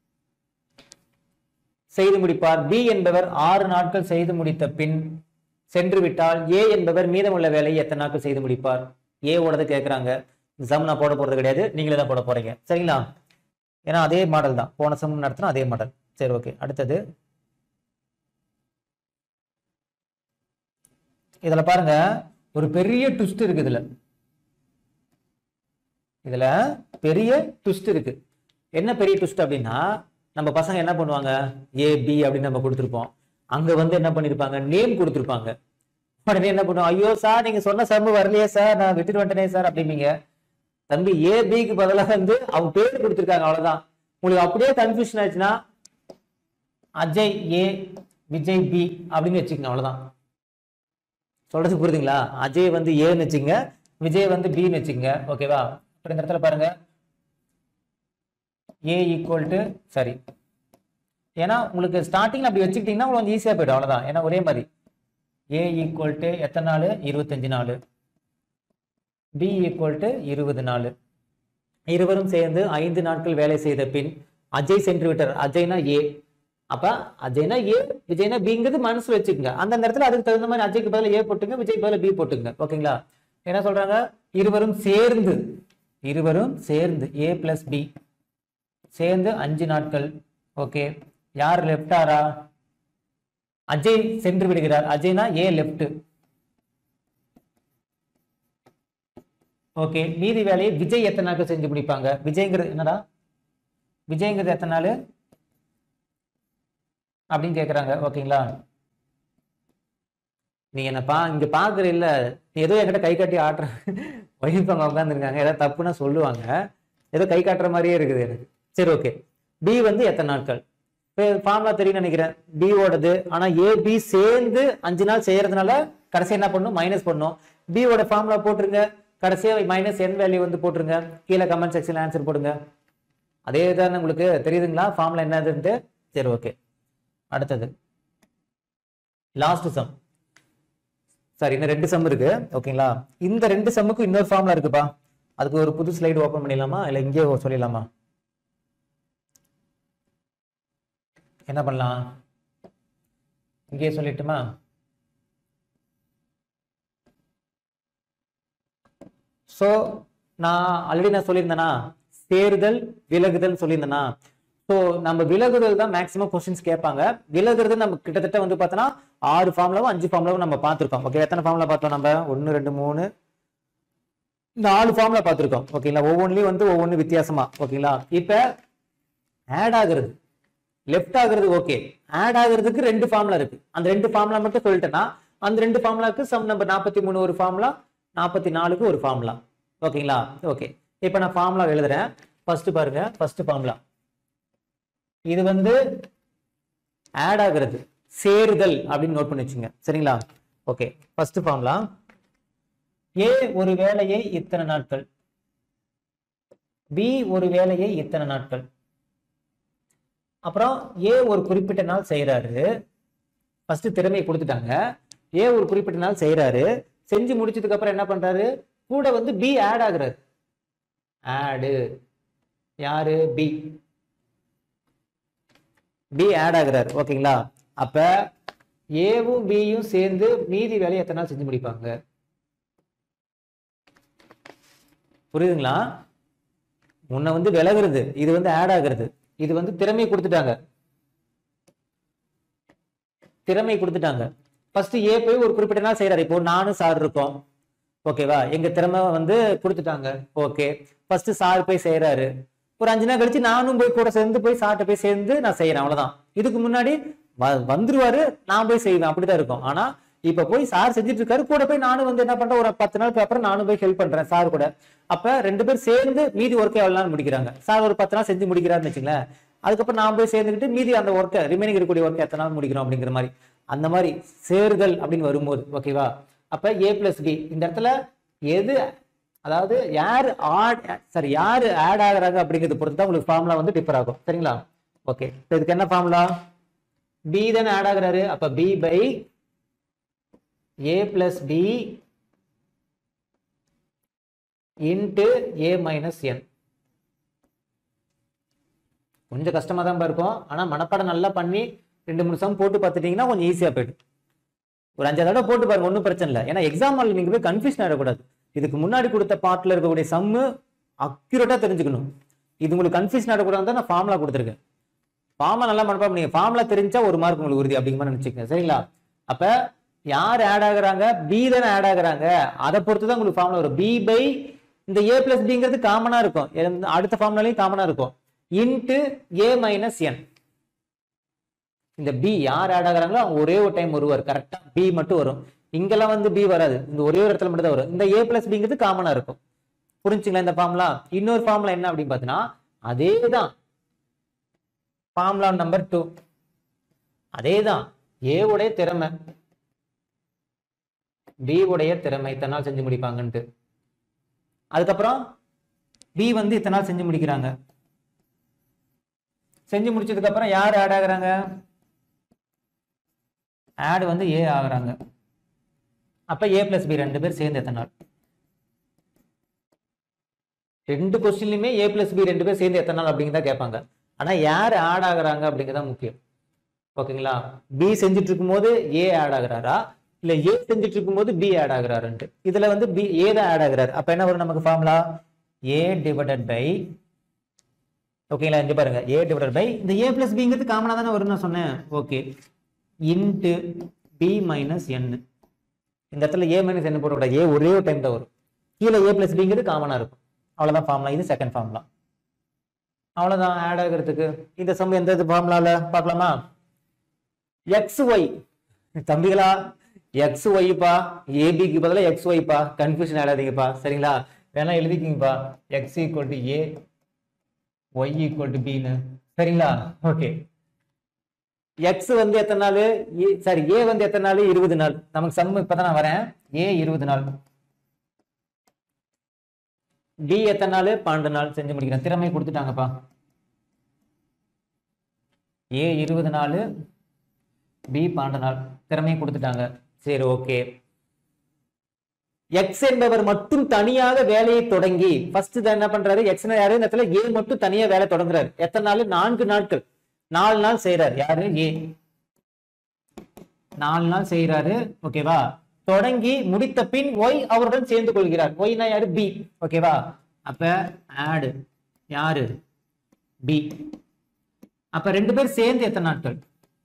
செய்து முடிப்பார் பி என்பவர் ஆறு நாட்கள் செய்து முடித்த பின் சென்று விட்டால் ஏ என்பவர் மீதமுள்ள வேலையை எத்தனை நாட்கள் செய்து முடிப்பார் ஏ ஓடது கேட்கறாங்க இந்த சம் நான் போட போறது கிடையாது நீங்களே தான் போட போறீங்க சரிங்களா ஏன்னா அதே மாடல் தான் போன சம் நடத்தினா அதே மாடல் சரி ஓகே அடுத்தது இதுல பாருங்க ஒரு பெரிய ட்விஸ்ட் இருக்கு இதுல இதுல பெரிய ட்விஸ்ட் இருக்கு என்ன பெரிய ட்விஸ்ட் அப்படின்னா நம்ம பசங்க என்ன பண்ணுவாங்க ஏ பி அப்படின்னு நம்ம கொடுத்துருப்போம் அங்க வந்து என்ன பண்ணிருப்பாங்க நேம் கொடுத்துருப்பாங்க உடனே என்ன பண்ணுவோம் ஐயோ சார் நீங்க சொன்ன சம்மு வரலையே சார் நான் விட்டுட்டு வந்துட்டேனே சார் அப்படிம்பீங்க தம்பி ஏ பிக்கு பதிலாக வந்து அவங்க பேர் கொடுத்துருக்காங்க அவ்வளவுதான் உங்களுக்கு அப்படியே கன்ஃபியூஷன் ஆச்சுன்னா அஜய் ஏ விஜய் பி அப்படின்னு வச்சுக்கோங்க அவ்வளவுதான் சொல்றது புரியுதுங்களா அஜய் வந்து ஏன்னு வச்சுங்க விஜய் வந்து பின்னு வச்சுங்க ஓகேவா அப்புறம் இந்த இடத்துல பாருங்க ஏ ஈக்குவல் டு சரி ஏன்னா உங்களுக்கு ஸ்டார்டிங்ல அப்படி வச்சுக்கிட்டீங்கன்னா உங்களுக்கு கொஞ்சம் ஈஸியா போயிடும் அவ்வளவுதான் ஏன்னா ஒரே மாதிரி ஏ ஈக்குவல் டு எத்தனை நாள் இருபத்தஞ்சு நாள் பி ஈக்குவல் டு இருபது நாள் இருவரும் சேர்ந்து ஐந்து நாட்கள் வேலை செய்த பின் அஜய் சென்று விட்டார் அஜய்னா ஏ அப்ப அஜய்னா ஏ விஜய்னா பிங்கிறது மனசுல வச்சுக்கோங்க அந்த இடத்துல அதுக்கு தகுந்த மாதிரி அஜய்க்கு பதிலா ஏ போட்டுங்க விஜய் பதிலா பி போட்டுங்க ஓகேங்களா என்ன சொல்றாங்க இருவரும் சேர்ந்து இருவரும் சேர்ந்து ஏ பிளஸ் பி சேர்ந்து அஞ்சு நாட்கள் ஓகே யார் லெஃப்டாரா அஜய் சென்று விடுகிறார் அஜய்னா ஏ லெஃப்ட் ஓகே மீதி வேலையை விஜய் எத்தனை நாட்கள் செஞ்சு முடிப்பாங்க விஜய்ங்கிறது என்னடா விஜய்ங்கிறது எத்தனை நாள் அப்படின்னு கேக்குறாங்க ஓகேங்களா நீ என்ன பா இங்க பாக்குற இல்ல நீ ஏதோ என்கிட்ட கை காட்டி ஆட்டுற ஒய்ஃபங்க உட்காந்துருக்காங்க ஏதாவது தப்புன்னா சொல்லுவாங்க ஏதோ கை காட்டுற மாதிரியே இருக்குது எனக்கு சரி ஓகே பி வந்து எத்தனை நாட்கள் ஃபார்முலா தெரியும் நினைக்கிறேன் B ஓடது ஆனா ஏ பி சேர்ந்து அஞ்சு நாள் செய்யறதுனால கடைசி என்ன பண்ணும் மைனஸ் பண்ணும் B ஓட ஃபார்முலா போட்டுருங்க கடைசியா மைனஸ் என் வேல்யூ வந்து போட்டுருங்க கீழே கமெண்ட் செக்ஷன்ல ஆன்சர் போடுங்க அதே தான் உங்களுக்கு தெரியுதுங்களா ஃபார்முலா என்னதுன்ட்டு சரி ஓகே அடுத்தது லாஸ்ட் சம் சரி இன்னும் ரெண்டு சம் இருக்கு ஓகேங்களா இந்த ரெண்டு சம்முக்கும் இன்னொரு ஃபார்முலா இருக்குப்பா அதுக்கு ஒரு புது ஸ்லைடு ஓபன் பண்ணிடலாமா இல்ல இங்கேயே சொல்லிடலாமா என்ன பண்ணலாம் இங்கேயே சொல்லிட்டுமா ஸோ நான் ஆல்ரெடி நான் சொல்லியிருந்தேனா சேருதல் விலகுதல் சொல்லியிருந்தேனா ஸோ நம்ம விலகுதல் தான் மேக்ஸிமம் கொஸ்டின்ஸ் கேட்பாங்க விலகுறது நம்ம கிட்டத்தட்ட வந்து பார்த்தோன்னா ஆறு ஃபார்ம்லாவும் அஞ்சு ஃபார்ம்லாவும் நம்ம பார்த்துருக்கோம் ஓகே எத்தனை ஃபார்ம்ல பார்த்தோம் நம்ம ஒன்று ரெண்டு மூணு நாலு ஃபார்ம்ல பார்த்துருக்கோம் ஓகேங்களா ஒவ்வொன்றிலையும் வந்து ஒவ்வொன்று வித்தியாசமா ஓகேங்களா இப்போ ஆட் ஆகுறது லெஃப்ட் ஆகுறது ஓகே ஆட் ஆகுறதுக்கு ரெண்டு ஃபார்முலா இருக்கு அந்த ரெண்டு ஃபார்முலா மட்டும் சொல்லிட்டேன்னா அந்த ரெண்டு ஃபார்முலாக்கு சம் நம்பர் நாற்பத்தி மூணு ஒரு ஃபார்முலா நாற்பத்தி நாலுக்கு ஒரு ஃபார்முலா ஓகேங்களா ஓகே இப்போ நான் ஃபார்முலா எழுதுறேன் ஃபர்ஸ்ட் பாருங்க ஃபர்ஸ்ட் ஃபார்முலா இது வந்து ஆட் ஆகுறது சேருதல் அப்படின்னு நோட் பண்ணி வச்சுங்க சரிங்களா ஓகே ஃபர்ஸ்ட் ஃபார்முலா ஏ ஒரு வேலையை இத்தனை நாட்கள் பி ஒரு வேலையை இத்தனை நாட்கள் அப்புறம் ஏ ஒரு குறிப்பிட்ட நாள் செய்யறாரு ஃபர்ஸ்ட் திறமையை கொடுத்துட்டாங்க ஏ ஒரு குறிப்பிட்ட நாள் செய்யறாரு செஞ்சு முடிச்சதுக்கு அப்புறம் என்ன பண்றாரு கூட வந்து பி ஆட் ஆகுறாரு ஆடு யாரு பி பி ஆட் ஆகுறாரு ஓகேங்களா அப்ப ஏவும் பியும் சேர்ந்து மீதி வேலையை எத்தனை நாள் செஞ்சு முடிப்பாங்க புரியுதுங்களா முன்ன வந்து விலகுறது இது வந்து ஆட் ஆகுறது இது வந்து திறமை கொடுத்துட்டாங்க திறமை கொடுத்துட்டாங்க ஃபர்ஸ்ட் ஏ போய் ஒரு குறிப்பிட்ட நாள் செய்யறாரு இப்போ நானும் சார் இருக்கோம் ஓகேவா எங்க திறமை வந்து கொடுத்துட்டாங்க ஓகே ஃபர்ஸ்ட் சார் போய் செய்யறாரு ஒரு அஞ்சு நாள் கழிச்சு நானும் போய் கூட சேர்ந்து போய் சார்ட்ட போய் சேர்ந்து நான் செய்யறேன் அவ்வளவுதான் இதுக்கு முன்னாடி வ- வந்துருவாரு நான் போய் செய்வேன் அப்படிதான் இருக்கும் ஆனா இப்ப போய் சார் செஞ்சுட்டு இருக்காரு கூட போய் நானும் வந்து என்ன பண்றேன் ஒரு பத்து நாளுக்கு அப்புறம் நானும் போய் ஹெல்ப் பண்றேன் சார் கூட அப்ப ரெண்டு பேர் சேர்ந்து மீதி ஒர்க்கை எவ்வளவு நாள் முடிக்கிறாங்க சார் ஒரு பத்து நாள் செஞ்சு முடிக்கிறாருன்னு வச்சுங்களேன் அதுக்கப்புறம் நான் போய் சேர்ந்துக்கிட்டு மீதி அந்த ஒர்க்கை ரிமைனிங் இருக்கக்கூடிய ஒர்க்கை எத்தனை நாள் முடிக்கிறோம் அப்படிங்கிற மாதிரி அந்த மாதிரி சேருதல் அப்படின்னு வரும்போது ஓகேவா அப்ப ஏ பிளஸ் பி இந்த இடத்துல எது அதாவது யார் ஆட் சாரி யாரு ஆட் ஆகுறாங்க அப்படிங்கிறது பொறுத்து தான் உங்களுக்கு ஃபார்முலா வந்து டிஃபர் ஆகும் சரிங்களா ஓகே இதுக்கு என்ன ஃபார்முலா பி தானே ஆட் ஆகுறாரு அப்ப B by A plus B into A minus N கொஞ்சம் கஷ்டமா தான் இருக்கும் ஆனா மனப்பாடம் நல்லா பண்ணி ரெண்டு மூணு சம் போட்டு பார்த்துட்டீங்கன்னா கொஞ்சம் ஈஸியா போயிடும் ஒரு அஞ்சாறு தடவை போட்டு பாருங்க ஒன்றும் பிரச்சனை இல்லை ஏன்னா எக்ஸாம் ஹால் நீங்க போய் கன்ஃபியூஷன் ஆகிடக்கூடாது இதுக்கு முன்னாடி கொடுத்த பாட்டில் இருக்கக்கூடிய சம்மு அக்யூரேட்டா தெரிஞ்சுக்கணும் இது உங்களுக்கு கன்ஃபியூஷன் ஆகக்கூடாது தான் நான் ஃபார்முலா கொடுத்துருக்கேன் ஃபார்முலா நல்லா மனப்பாடம் நீங்க ஃபார்முலா தெரிஞ்சா ஒரு மார்க் உங்களுக்கு உறுதி அப்படிங்கிற மாதிரி நினைச்சுக்கங்க சரிங்களா அப்ப யார் ஆட் ஆகுறாங்க பி தானே ஆட் ஆகுறாங்க அதை பொறுத்து தான் உங்களுக்கு ஃபார்முலா வரும் பி பை இந்த ஏ பிளஸ் பிங்கிறது காமனா இருக்கும் எந்த- அடுத்த ஃபார்முலாலையும் காமனா இருக்கும் இன்ட்டு ஏ மைனஸ் என் இந்த பி யார் ஆட் ஆகுறாங்களோ அவங்க ஒரே ஒரு டைம் வருவார் கரெக்டா பி மட்டும் வரும் இங்கெல்லாம் வந்து பி வராது இந்த ஒரே ஒரு இடத்துல மட்டும் தான் வரும் இந்த ஏ பிளஸ் பிங்கிறது காமனா இருக்கும் புரிஞ்சுங்களா இந்த ஃபார்முலா இன்னொரு ஃபார்முலா என்ன அப்படின்னு பார்த்தீங்கன்னா அதே தான் ஃபார்முலா நம்பர் டூ அதே தான் ஏ உடைய திறமை பி உடைய திறமை இத்தனை நாள் செஞ்சு முடிப்பாங்கன்ட்டு அதுக்கப்புறம் பி வந்து இத்தனை நாள் செஞ்சு முடிக்கிறாங்க செஞ்சு முடிச்சதுக்கு அப்புறம் யார் ஆட் ஆகுறாங்க ஆட் வந்து ஏ ஆகுறாங்க அப்ப ஏ பிளஸ் பி ரெண்டு பேர் சேர்ந்து எத்தனை நாள் ரெண்டு கொஸ்டின்லயுமே ஏ பிளஸ் பி ரெண்டு பேர் சேர்ந்து எத்தனை நாள் அப்படிங்கிறத கேட்பாங்க ஆனா யார் ஆட் ஆகுறாங்க அப்படிங்கிறதா முக்கியம் ஓகேங்களா பி செஞ்சுட்டு இருக்கும்போது ஏ ஆட் ஆகுறாரா இல்ல ஏ செஞ்சுட்டு இருக்கும்போது பி ஆட் ஆகுறாருன்ட்டு இதுல வந்து பி ஏ தான் ஆட் ஆகுறாரு அப்ப என்ன வரும் நமக்கு ஃபார்முலா ஏ டிவைடட் பை ஓகேங்களா இங்க பாருங்க ஏ டிவைடட் பை இந்த ஏ பிளஸ் பிங்கிறது காமனா தானே வரும்னு நான் சொன்னேன் okay into B minus N இந்த இடத்துல ஏ மைனஸ் என் போடக்கூடாது ஏ ஒரே ஒரு டைம் தான் வரும் கீழே ஏ பிளஸ் பிங்கிறது காமனா இருக்கும் அவ்வளவுதான் ஃபார்முலா இது செகண்ட் ஃபார்முலா அவ்வளவுதான் ஆட் ஆகிறதுக்கு இந்த சம் எந்த இது ஃபார்முலால பார்க்கலாமா எக்ஸ் ஒய் தம்பிகளா எக்ஸ் ஒய்ப்பா ஏபிக்கு பதிலாக எக்ஸ் ஒய்ப்பா கன்ஃபியூஷன் ஆடாதீங்கப்பா சரிங்களா வேணா எழுதிக்கிங்கப்பா X equal to A Y equal to பின்னு சரிங்களா ஓகே எக்ஸ் வந்து எத்தனை நாள் சாரி ஏ வந்து எத்தனை நாள் இருபது நாள் நமக்கு சம் இப்பதான் நான் வரேன் ஏ இருபது நாள் பி எத்தனை நாள் பன்னெண்டு நாள் செஞ்சு முடிக்கிறேன் திறமை கொடுத்துட்டாங்கப்பா ஏ இருபது நாள் பி பன்னெண்டு நாள் திறமையை கொடுத்துட்டாங்க சரி ஓகே எக்ஸ் என்பவர் மட்டும் தனியாக வேலையை தொடங்கி ஃபர்ஸ்ட் என்ன பண்றாரு எக்ஸ் யாரு இந்த இடத்துல ஏ மட்டும் தனியா வேலை தொடங்குறாரு எத்தனை நாள் நான்கு நாட்கள் நாலு நாள் செய்யறாரு யாரு ஏ நாலு நாள் செய்யறாரு ஓகேவா தொடங்கி முடித்த பின் ஒய் அவருடன் சேர்ந்து கொள்கிறார் ஒய்னா யாரு பி ஓகேவா அப்ப ஆடு யாரு பி அப்ப ரெண்டு பேர் சேர்ந்து எத்தனை நாட்கள்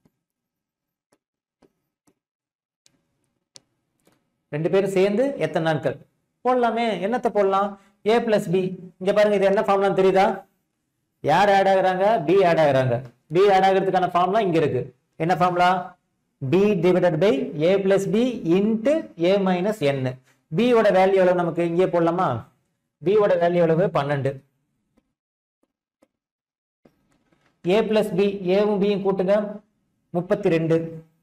ரெண்டு பேரும் சேர்ந்து எத்தனை நாட்கள் போடலாமே என்னத்தை போடலாம் ஏ பிளஸ் பி இங்க பாருங்க இது என்ன ஃபார்முலா தெரியுதா யார் ஆட் ஆகுறாங்க பி ஆட் ஆகுறாங்க பி ஆட் ஆகிறதுக்கான ஃபார்முலா இங்க இருக்கு என்ன formula B divided by A plus B into A minus N B ஓட வேல்யூ எவ்வளவு நமக்கு இங்கே போடலாமா பி ஓட வேல்யூ எவ்வளவு பன்னெண்டு ஏ பிளஸ் பி ஏவும் பியும் கூட்டுங்க முப்பத்தி ரெண்டு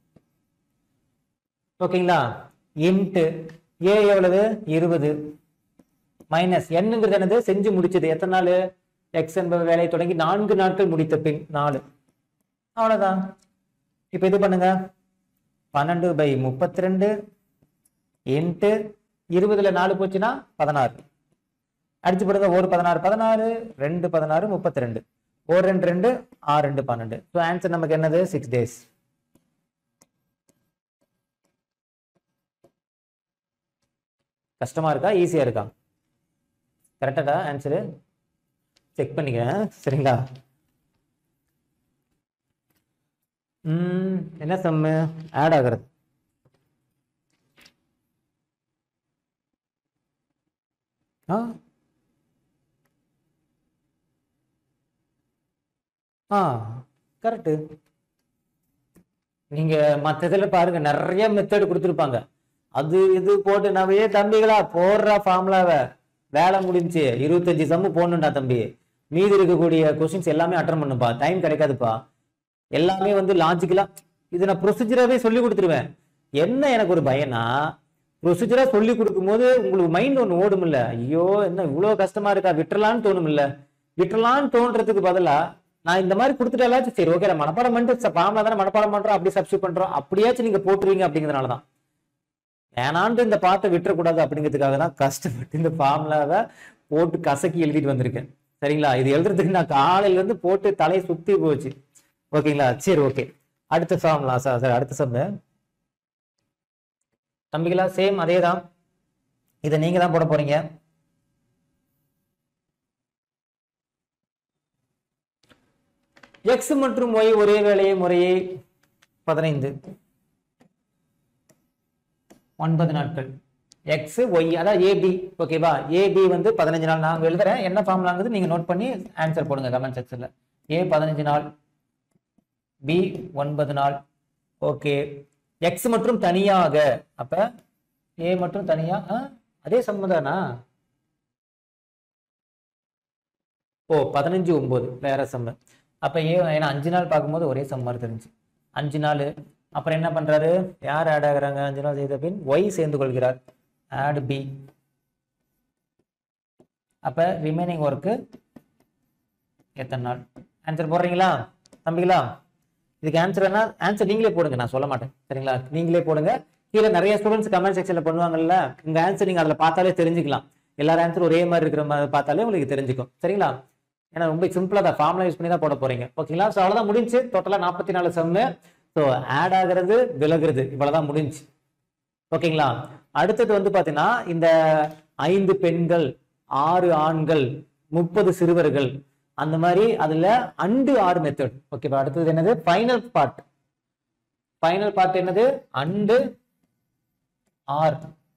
ஓகேங்களா இன்ட்டு ஏ எவ்வளவு இருபது மைனஸ் என்னங்கிறது என்னது செஞ்சு முடிச்சது எத்தனை நாள் எக்ஸ் என்பது வேலையை தொடங்கி நான்கு நாட்கள் முடித்த பின் நாலு அவ்வளவுதான் இப்போ இது பண்ணுங்க பன்னெண்டு பை முப்பத்தி ரெண்டு இன்ட்டு இருபதுல நாலு போச்சுன்னா பதினாறு அடிச்சு போடுங்க ஒரு பதினாறு பதினாறு ரெண்டு பதினாறு முப்பத்தி ரெண்டு ஒரு ரெண்டு ரெண்டு ஆறு ரெண்டு பன்னெண்டு ஸோ ஆன்சர் நமக்கு என்னது சிக்ஸ் டேஸ் கஷ்டமா இருக்கா ஈஸியா இருக்கா கரெக்டாடா ஆன்சரு செக் பண்ணிக்கிறேன் சரிங்களா ம் என்ன சம்மு ஆட் ஆகுறது ஆ ஆ கரெக்டு நீங்க மத்த இதுல பாருங்க நிறைய மெத்தட் கொடுத்துருப்பாங்க அது இது போட்டு நவையே தம்பிகளா போடுறா ஃபார்முலாவை வேலை முடிஞ்சு இருபத்தஞ்சு சம்மு போடணும்டா தம்பி மீதி இருக்கக்கூடிய கொஸ்டின்ஸ் எல்லாமே அட்டன் பண்ணுப்பா டைம் கிடைக்காதுப்பா எல்லாமே வந்து லாஜிக்கலா இது நான் ப்ரொசீஜராகவே சொல்லி கொடுத்துருவேன் என்ன எனக்கு ஒரு பயனா ப்ரொசீஜரா சொல்லி கொடுக்கும்போது உங்களுக்கு மைண்ட் ஒன்று ஓடுமில்ல ஐயோ என்ன இவ்வளோ கஷ்டமா இருக்கா விட்டுறலான்னு தோணுமில்ல விட்டுறலான்னு தோன்றதுக்கு பதிலா நான் இந்த மாதிரி கொடுத்துட்டாலாச்சும் சரி ஓகே நான் மனப்பாடம் பண்ணிட்டு பாம்பா தானே மனப்பாடம் பண்றோம் அப்படி சப்ஸ்டியூட் பண்றோம் அப்படியாச்சும் நீங்க போட்டுருவீங்க அப்படிங்கிறதுனால தான் வேணான்ட்டு இந்த பாட்டை விட்டுறக்கூடாது அப்படிங்கிறதுக்காக தான் கஷ்டப்பட்டு இந்த ஃபார்முலாவை போட்டு கசக்கி எழுதிட்டு வந்திருக்கேன் சரிங்களா இது எழுதுறதுக்கு நான் காலையில இருந்து போட்டு தலையை சுத்தி போச்சு ஓகேங்களா சரி ஓகே அடுத்த ஃபார்முலா சார் சார் அடுத்த சம்மு தம்பிகளா சேம் அதே தான் இதை நீங்க தான் போட போறீங்க எக்ஸ் மற்றும் ஒய் ஒரே வேலையை முறையே பதினைந்து ஒன்பது நாட்கள் எக்ஸ் ஒய் அதாவது ஏபி ஓகேவா ஏபி வந்து பதினஞ்சு நாள் நான் எழுதுறேன் என்ன ஃபார்முலாங்கிறது நீங்க நோட் பண்ணி ஆன்சர் போடுங்க கமெண்ட் செக்ஷன்ல ஏ பதினஞ்சு நாள் பி ஒன்பது நாள் ஓகே எக்ஸ் மற்றும் தனியாக அப்ப ஏ மட்டும் தனியா ஆ, அதே சம்மதானா ஓ பதினஞ்சு ஒன்பது வேற சம்ம அப்ப ஏ ஏன்னா அஞ்சு நாள் பார்க்கும்போது ஒரே சம் மாதிரி தெரிஞ்சு அஞ்சு நாள் அப்புறம் என்ன பண்றாரு யார் ஆட் ஆகுறாங்க அஞ்சு நாள் செய்த பின் ஒய் சேர்ந்து கொள்கிறார் ஆட் பி அப்ப ரிமைனிங் ஒர்க்கு எத்தனை நாள் ஆன்சர் போடுறீங்களா தம்பிங்களா இதுக்கு ஆன்சர் என்ன ஆன்சர் நீங்களே போடுங்க நான் சொல்ல மாட்டேன் சரிங்களா நீங்களே போடுங்க கீழே நிறைய ஸ்டூடெண்ட்ஸ் கமெண்ட் செக்ஷன்ல பண்ணுவாங்கல்ல உங்க ஆன்சர் நீங்க அதுல பார்த்தாலே தெரிஞ்சுக்கலாம் எல்லாரும் ஆன்சர் ஒரே மாதிரி இருக்கிற மாதிரி பார்த்தாலே உங்களுக்கு தெரிஞ்சுக்கும் சரிங்களா ஏன்னா ரொம்ப சிம்பிளா தான் ஃபார்முலா யூஸ் பண்ணி தான் போட போறீங்க ஓகேங்களா ஸோ அவ்வளவுதான் முடிஞ்சு டோட்டலா நாற்பத்தி நாலு சம்மு ஸோ ஆட் ஆகுறது விலகுறது இவ்வளவுதான் முடிஞ்சு ஓகேங்களா அடுத்தது வந்து பாத்தீங்கன்னா இந்த ஐந்து பெண்கள் ஆறு ஆண்கள் முப்பது சிறுவர்கள் அந்த மாதிரி அதுல அண்டு ஆறு மெத்தட் ஓகேவா அடுத்தது என்னது ஃபைனல் பார்ட் ஃபைனல் பார்ட் என்னது அண்டு ஆர்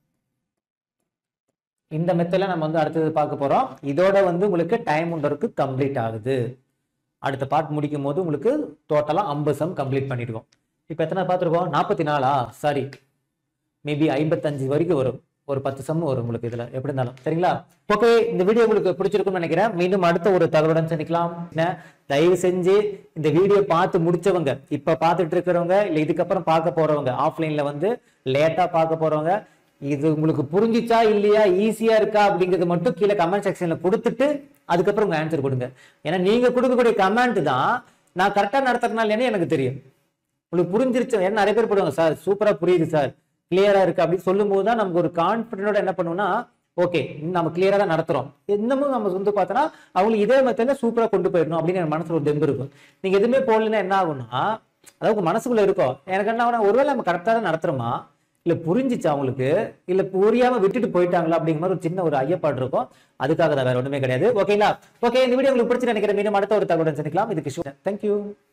இந்த மெத்தட்ல நம்ம வந்து அடுத்தது பார்க்க போறோம் இதோட வந்து உங்களுக்கு டைம் ஒன்றருக்கு கம்ப்ளீட் ஆகுது அடுத்த பார்ட் முடிக்கும் போது உங்களுக்கு டோட்டலா ஐம்பது சம் கம்ப்ளீட் பண்ணிடுவோம் இப்போ எத்தனை பார்த்துருக்கோம் நாற்பத்தி நாலா சாரி மேபி ஐம்பத்தஞ்சு வரைக்கும் வரும் ஒரு பத்து சம் வரும் உங்களுக்கு இதுல எப்படி இருந்தாலும் சரிங்களா ஓகே இந்த வீடியோ உங்களுக்கு பிடிச்சிருக்கும்னு நினைக்கிறேன் மீண்டும் அடுத்த ஒரு தகவலுடன் சந்திக்கலாம் என்ன, தயவு செஞ்சு இந்த வீடியோ பார்த்து முடிச்சவங்க இப்ப பார்த்துட்டு இருக்கிறவங்க இல்ல இதுக்கப்புறம் பார்க்க போறவங்க ஆஃப்லைன்ல வந்து லேட்டா பார்க்க போறவங்க இது உங்களுக்கு புரிஞ்சிச்சா இல்லையா ஈஸியா இருக்கா அப்படிங்கறது மட்டும் கீழே கமெண்ட் செக்ஷன்ல கொடுத்துட்டு அதுக்கப்புறம் உங்க ஆன்சர் கொடுங்க ஏன்னா நீங்க கொடுக்கக்கூடிய கமெண்ட் தான் நான் கரெக்டா நடத்துறதுனால எனக்கு தெரியும் உங்களுக்கு புரிஞ்சிருச்சு ஏன்னா நிறைய பேர் போடுவாங்க சார் சூப்பரா புரியுது சார் கிளியரா இருக்கு அப்படின்னு சொல்லும்போது தான் நமக்கு ஒரு கான்பிடண்டோட என்ன பண்ணுவோம்னா ஓகே நம்ம கிளியரா தான் நடத்துறோம் இன்னமும் நம்ம வந்து பார்த்தோன்னா அவங்களுக்கு இதே மெத்தட்ல சூப்பரா கொண்டு போயிடணும் அப்படின்னு என் மனசுல ஒரு தெம்பு இருக்கும் நீங்க எதுவுமே போடலன்னா என்ன ஆகும்னா அதாவது உங்க மனசுக்குள்ள இருக்கும் எனக்கு என்ன ஆகும்னா ஒருவேளை நம்ம கரெக்டா தான் நடத்துறோமா இல்ல புரிஞ்சிச்சு அவங்களுக்கு இல்ல புரியாம விட்டுட்டு போயிட்டாங்களா அப்படிங்கிற மாதிரி ஒரு சின்ன ஒரு ஐயப்பாடு இருக்கும் அதுக்காக தான் வேற ஒண்ணுமே கிடையாது ஓகேங்களா ஓகே இந்த வீடியோ உங்களுக்கு பிடிச்சி நினைக்கிறேன் மீண்டும் அடுத்த ஒரு தகவலுடன் சந்திக்கலாம் இதுக்கு தேங்க்யூ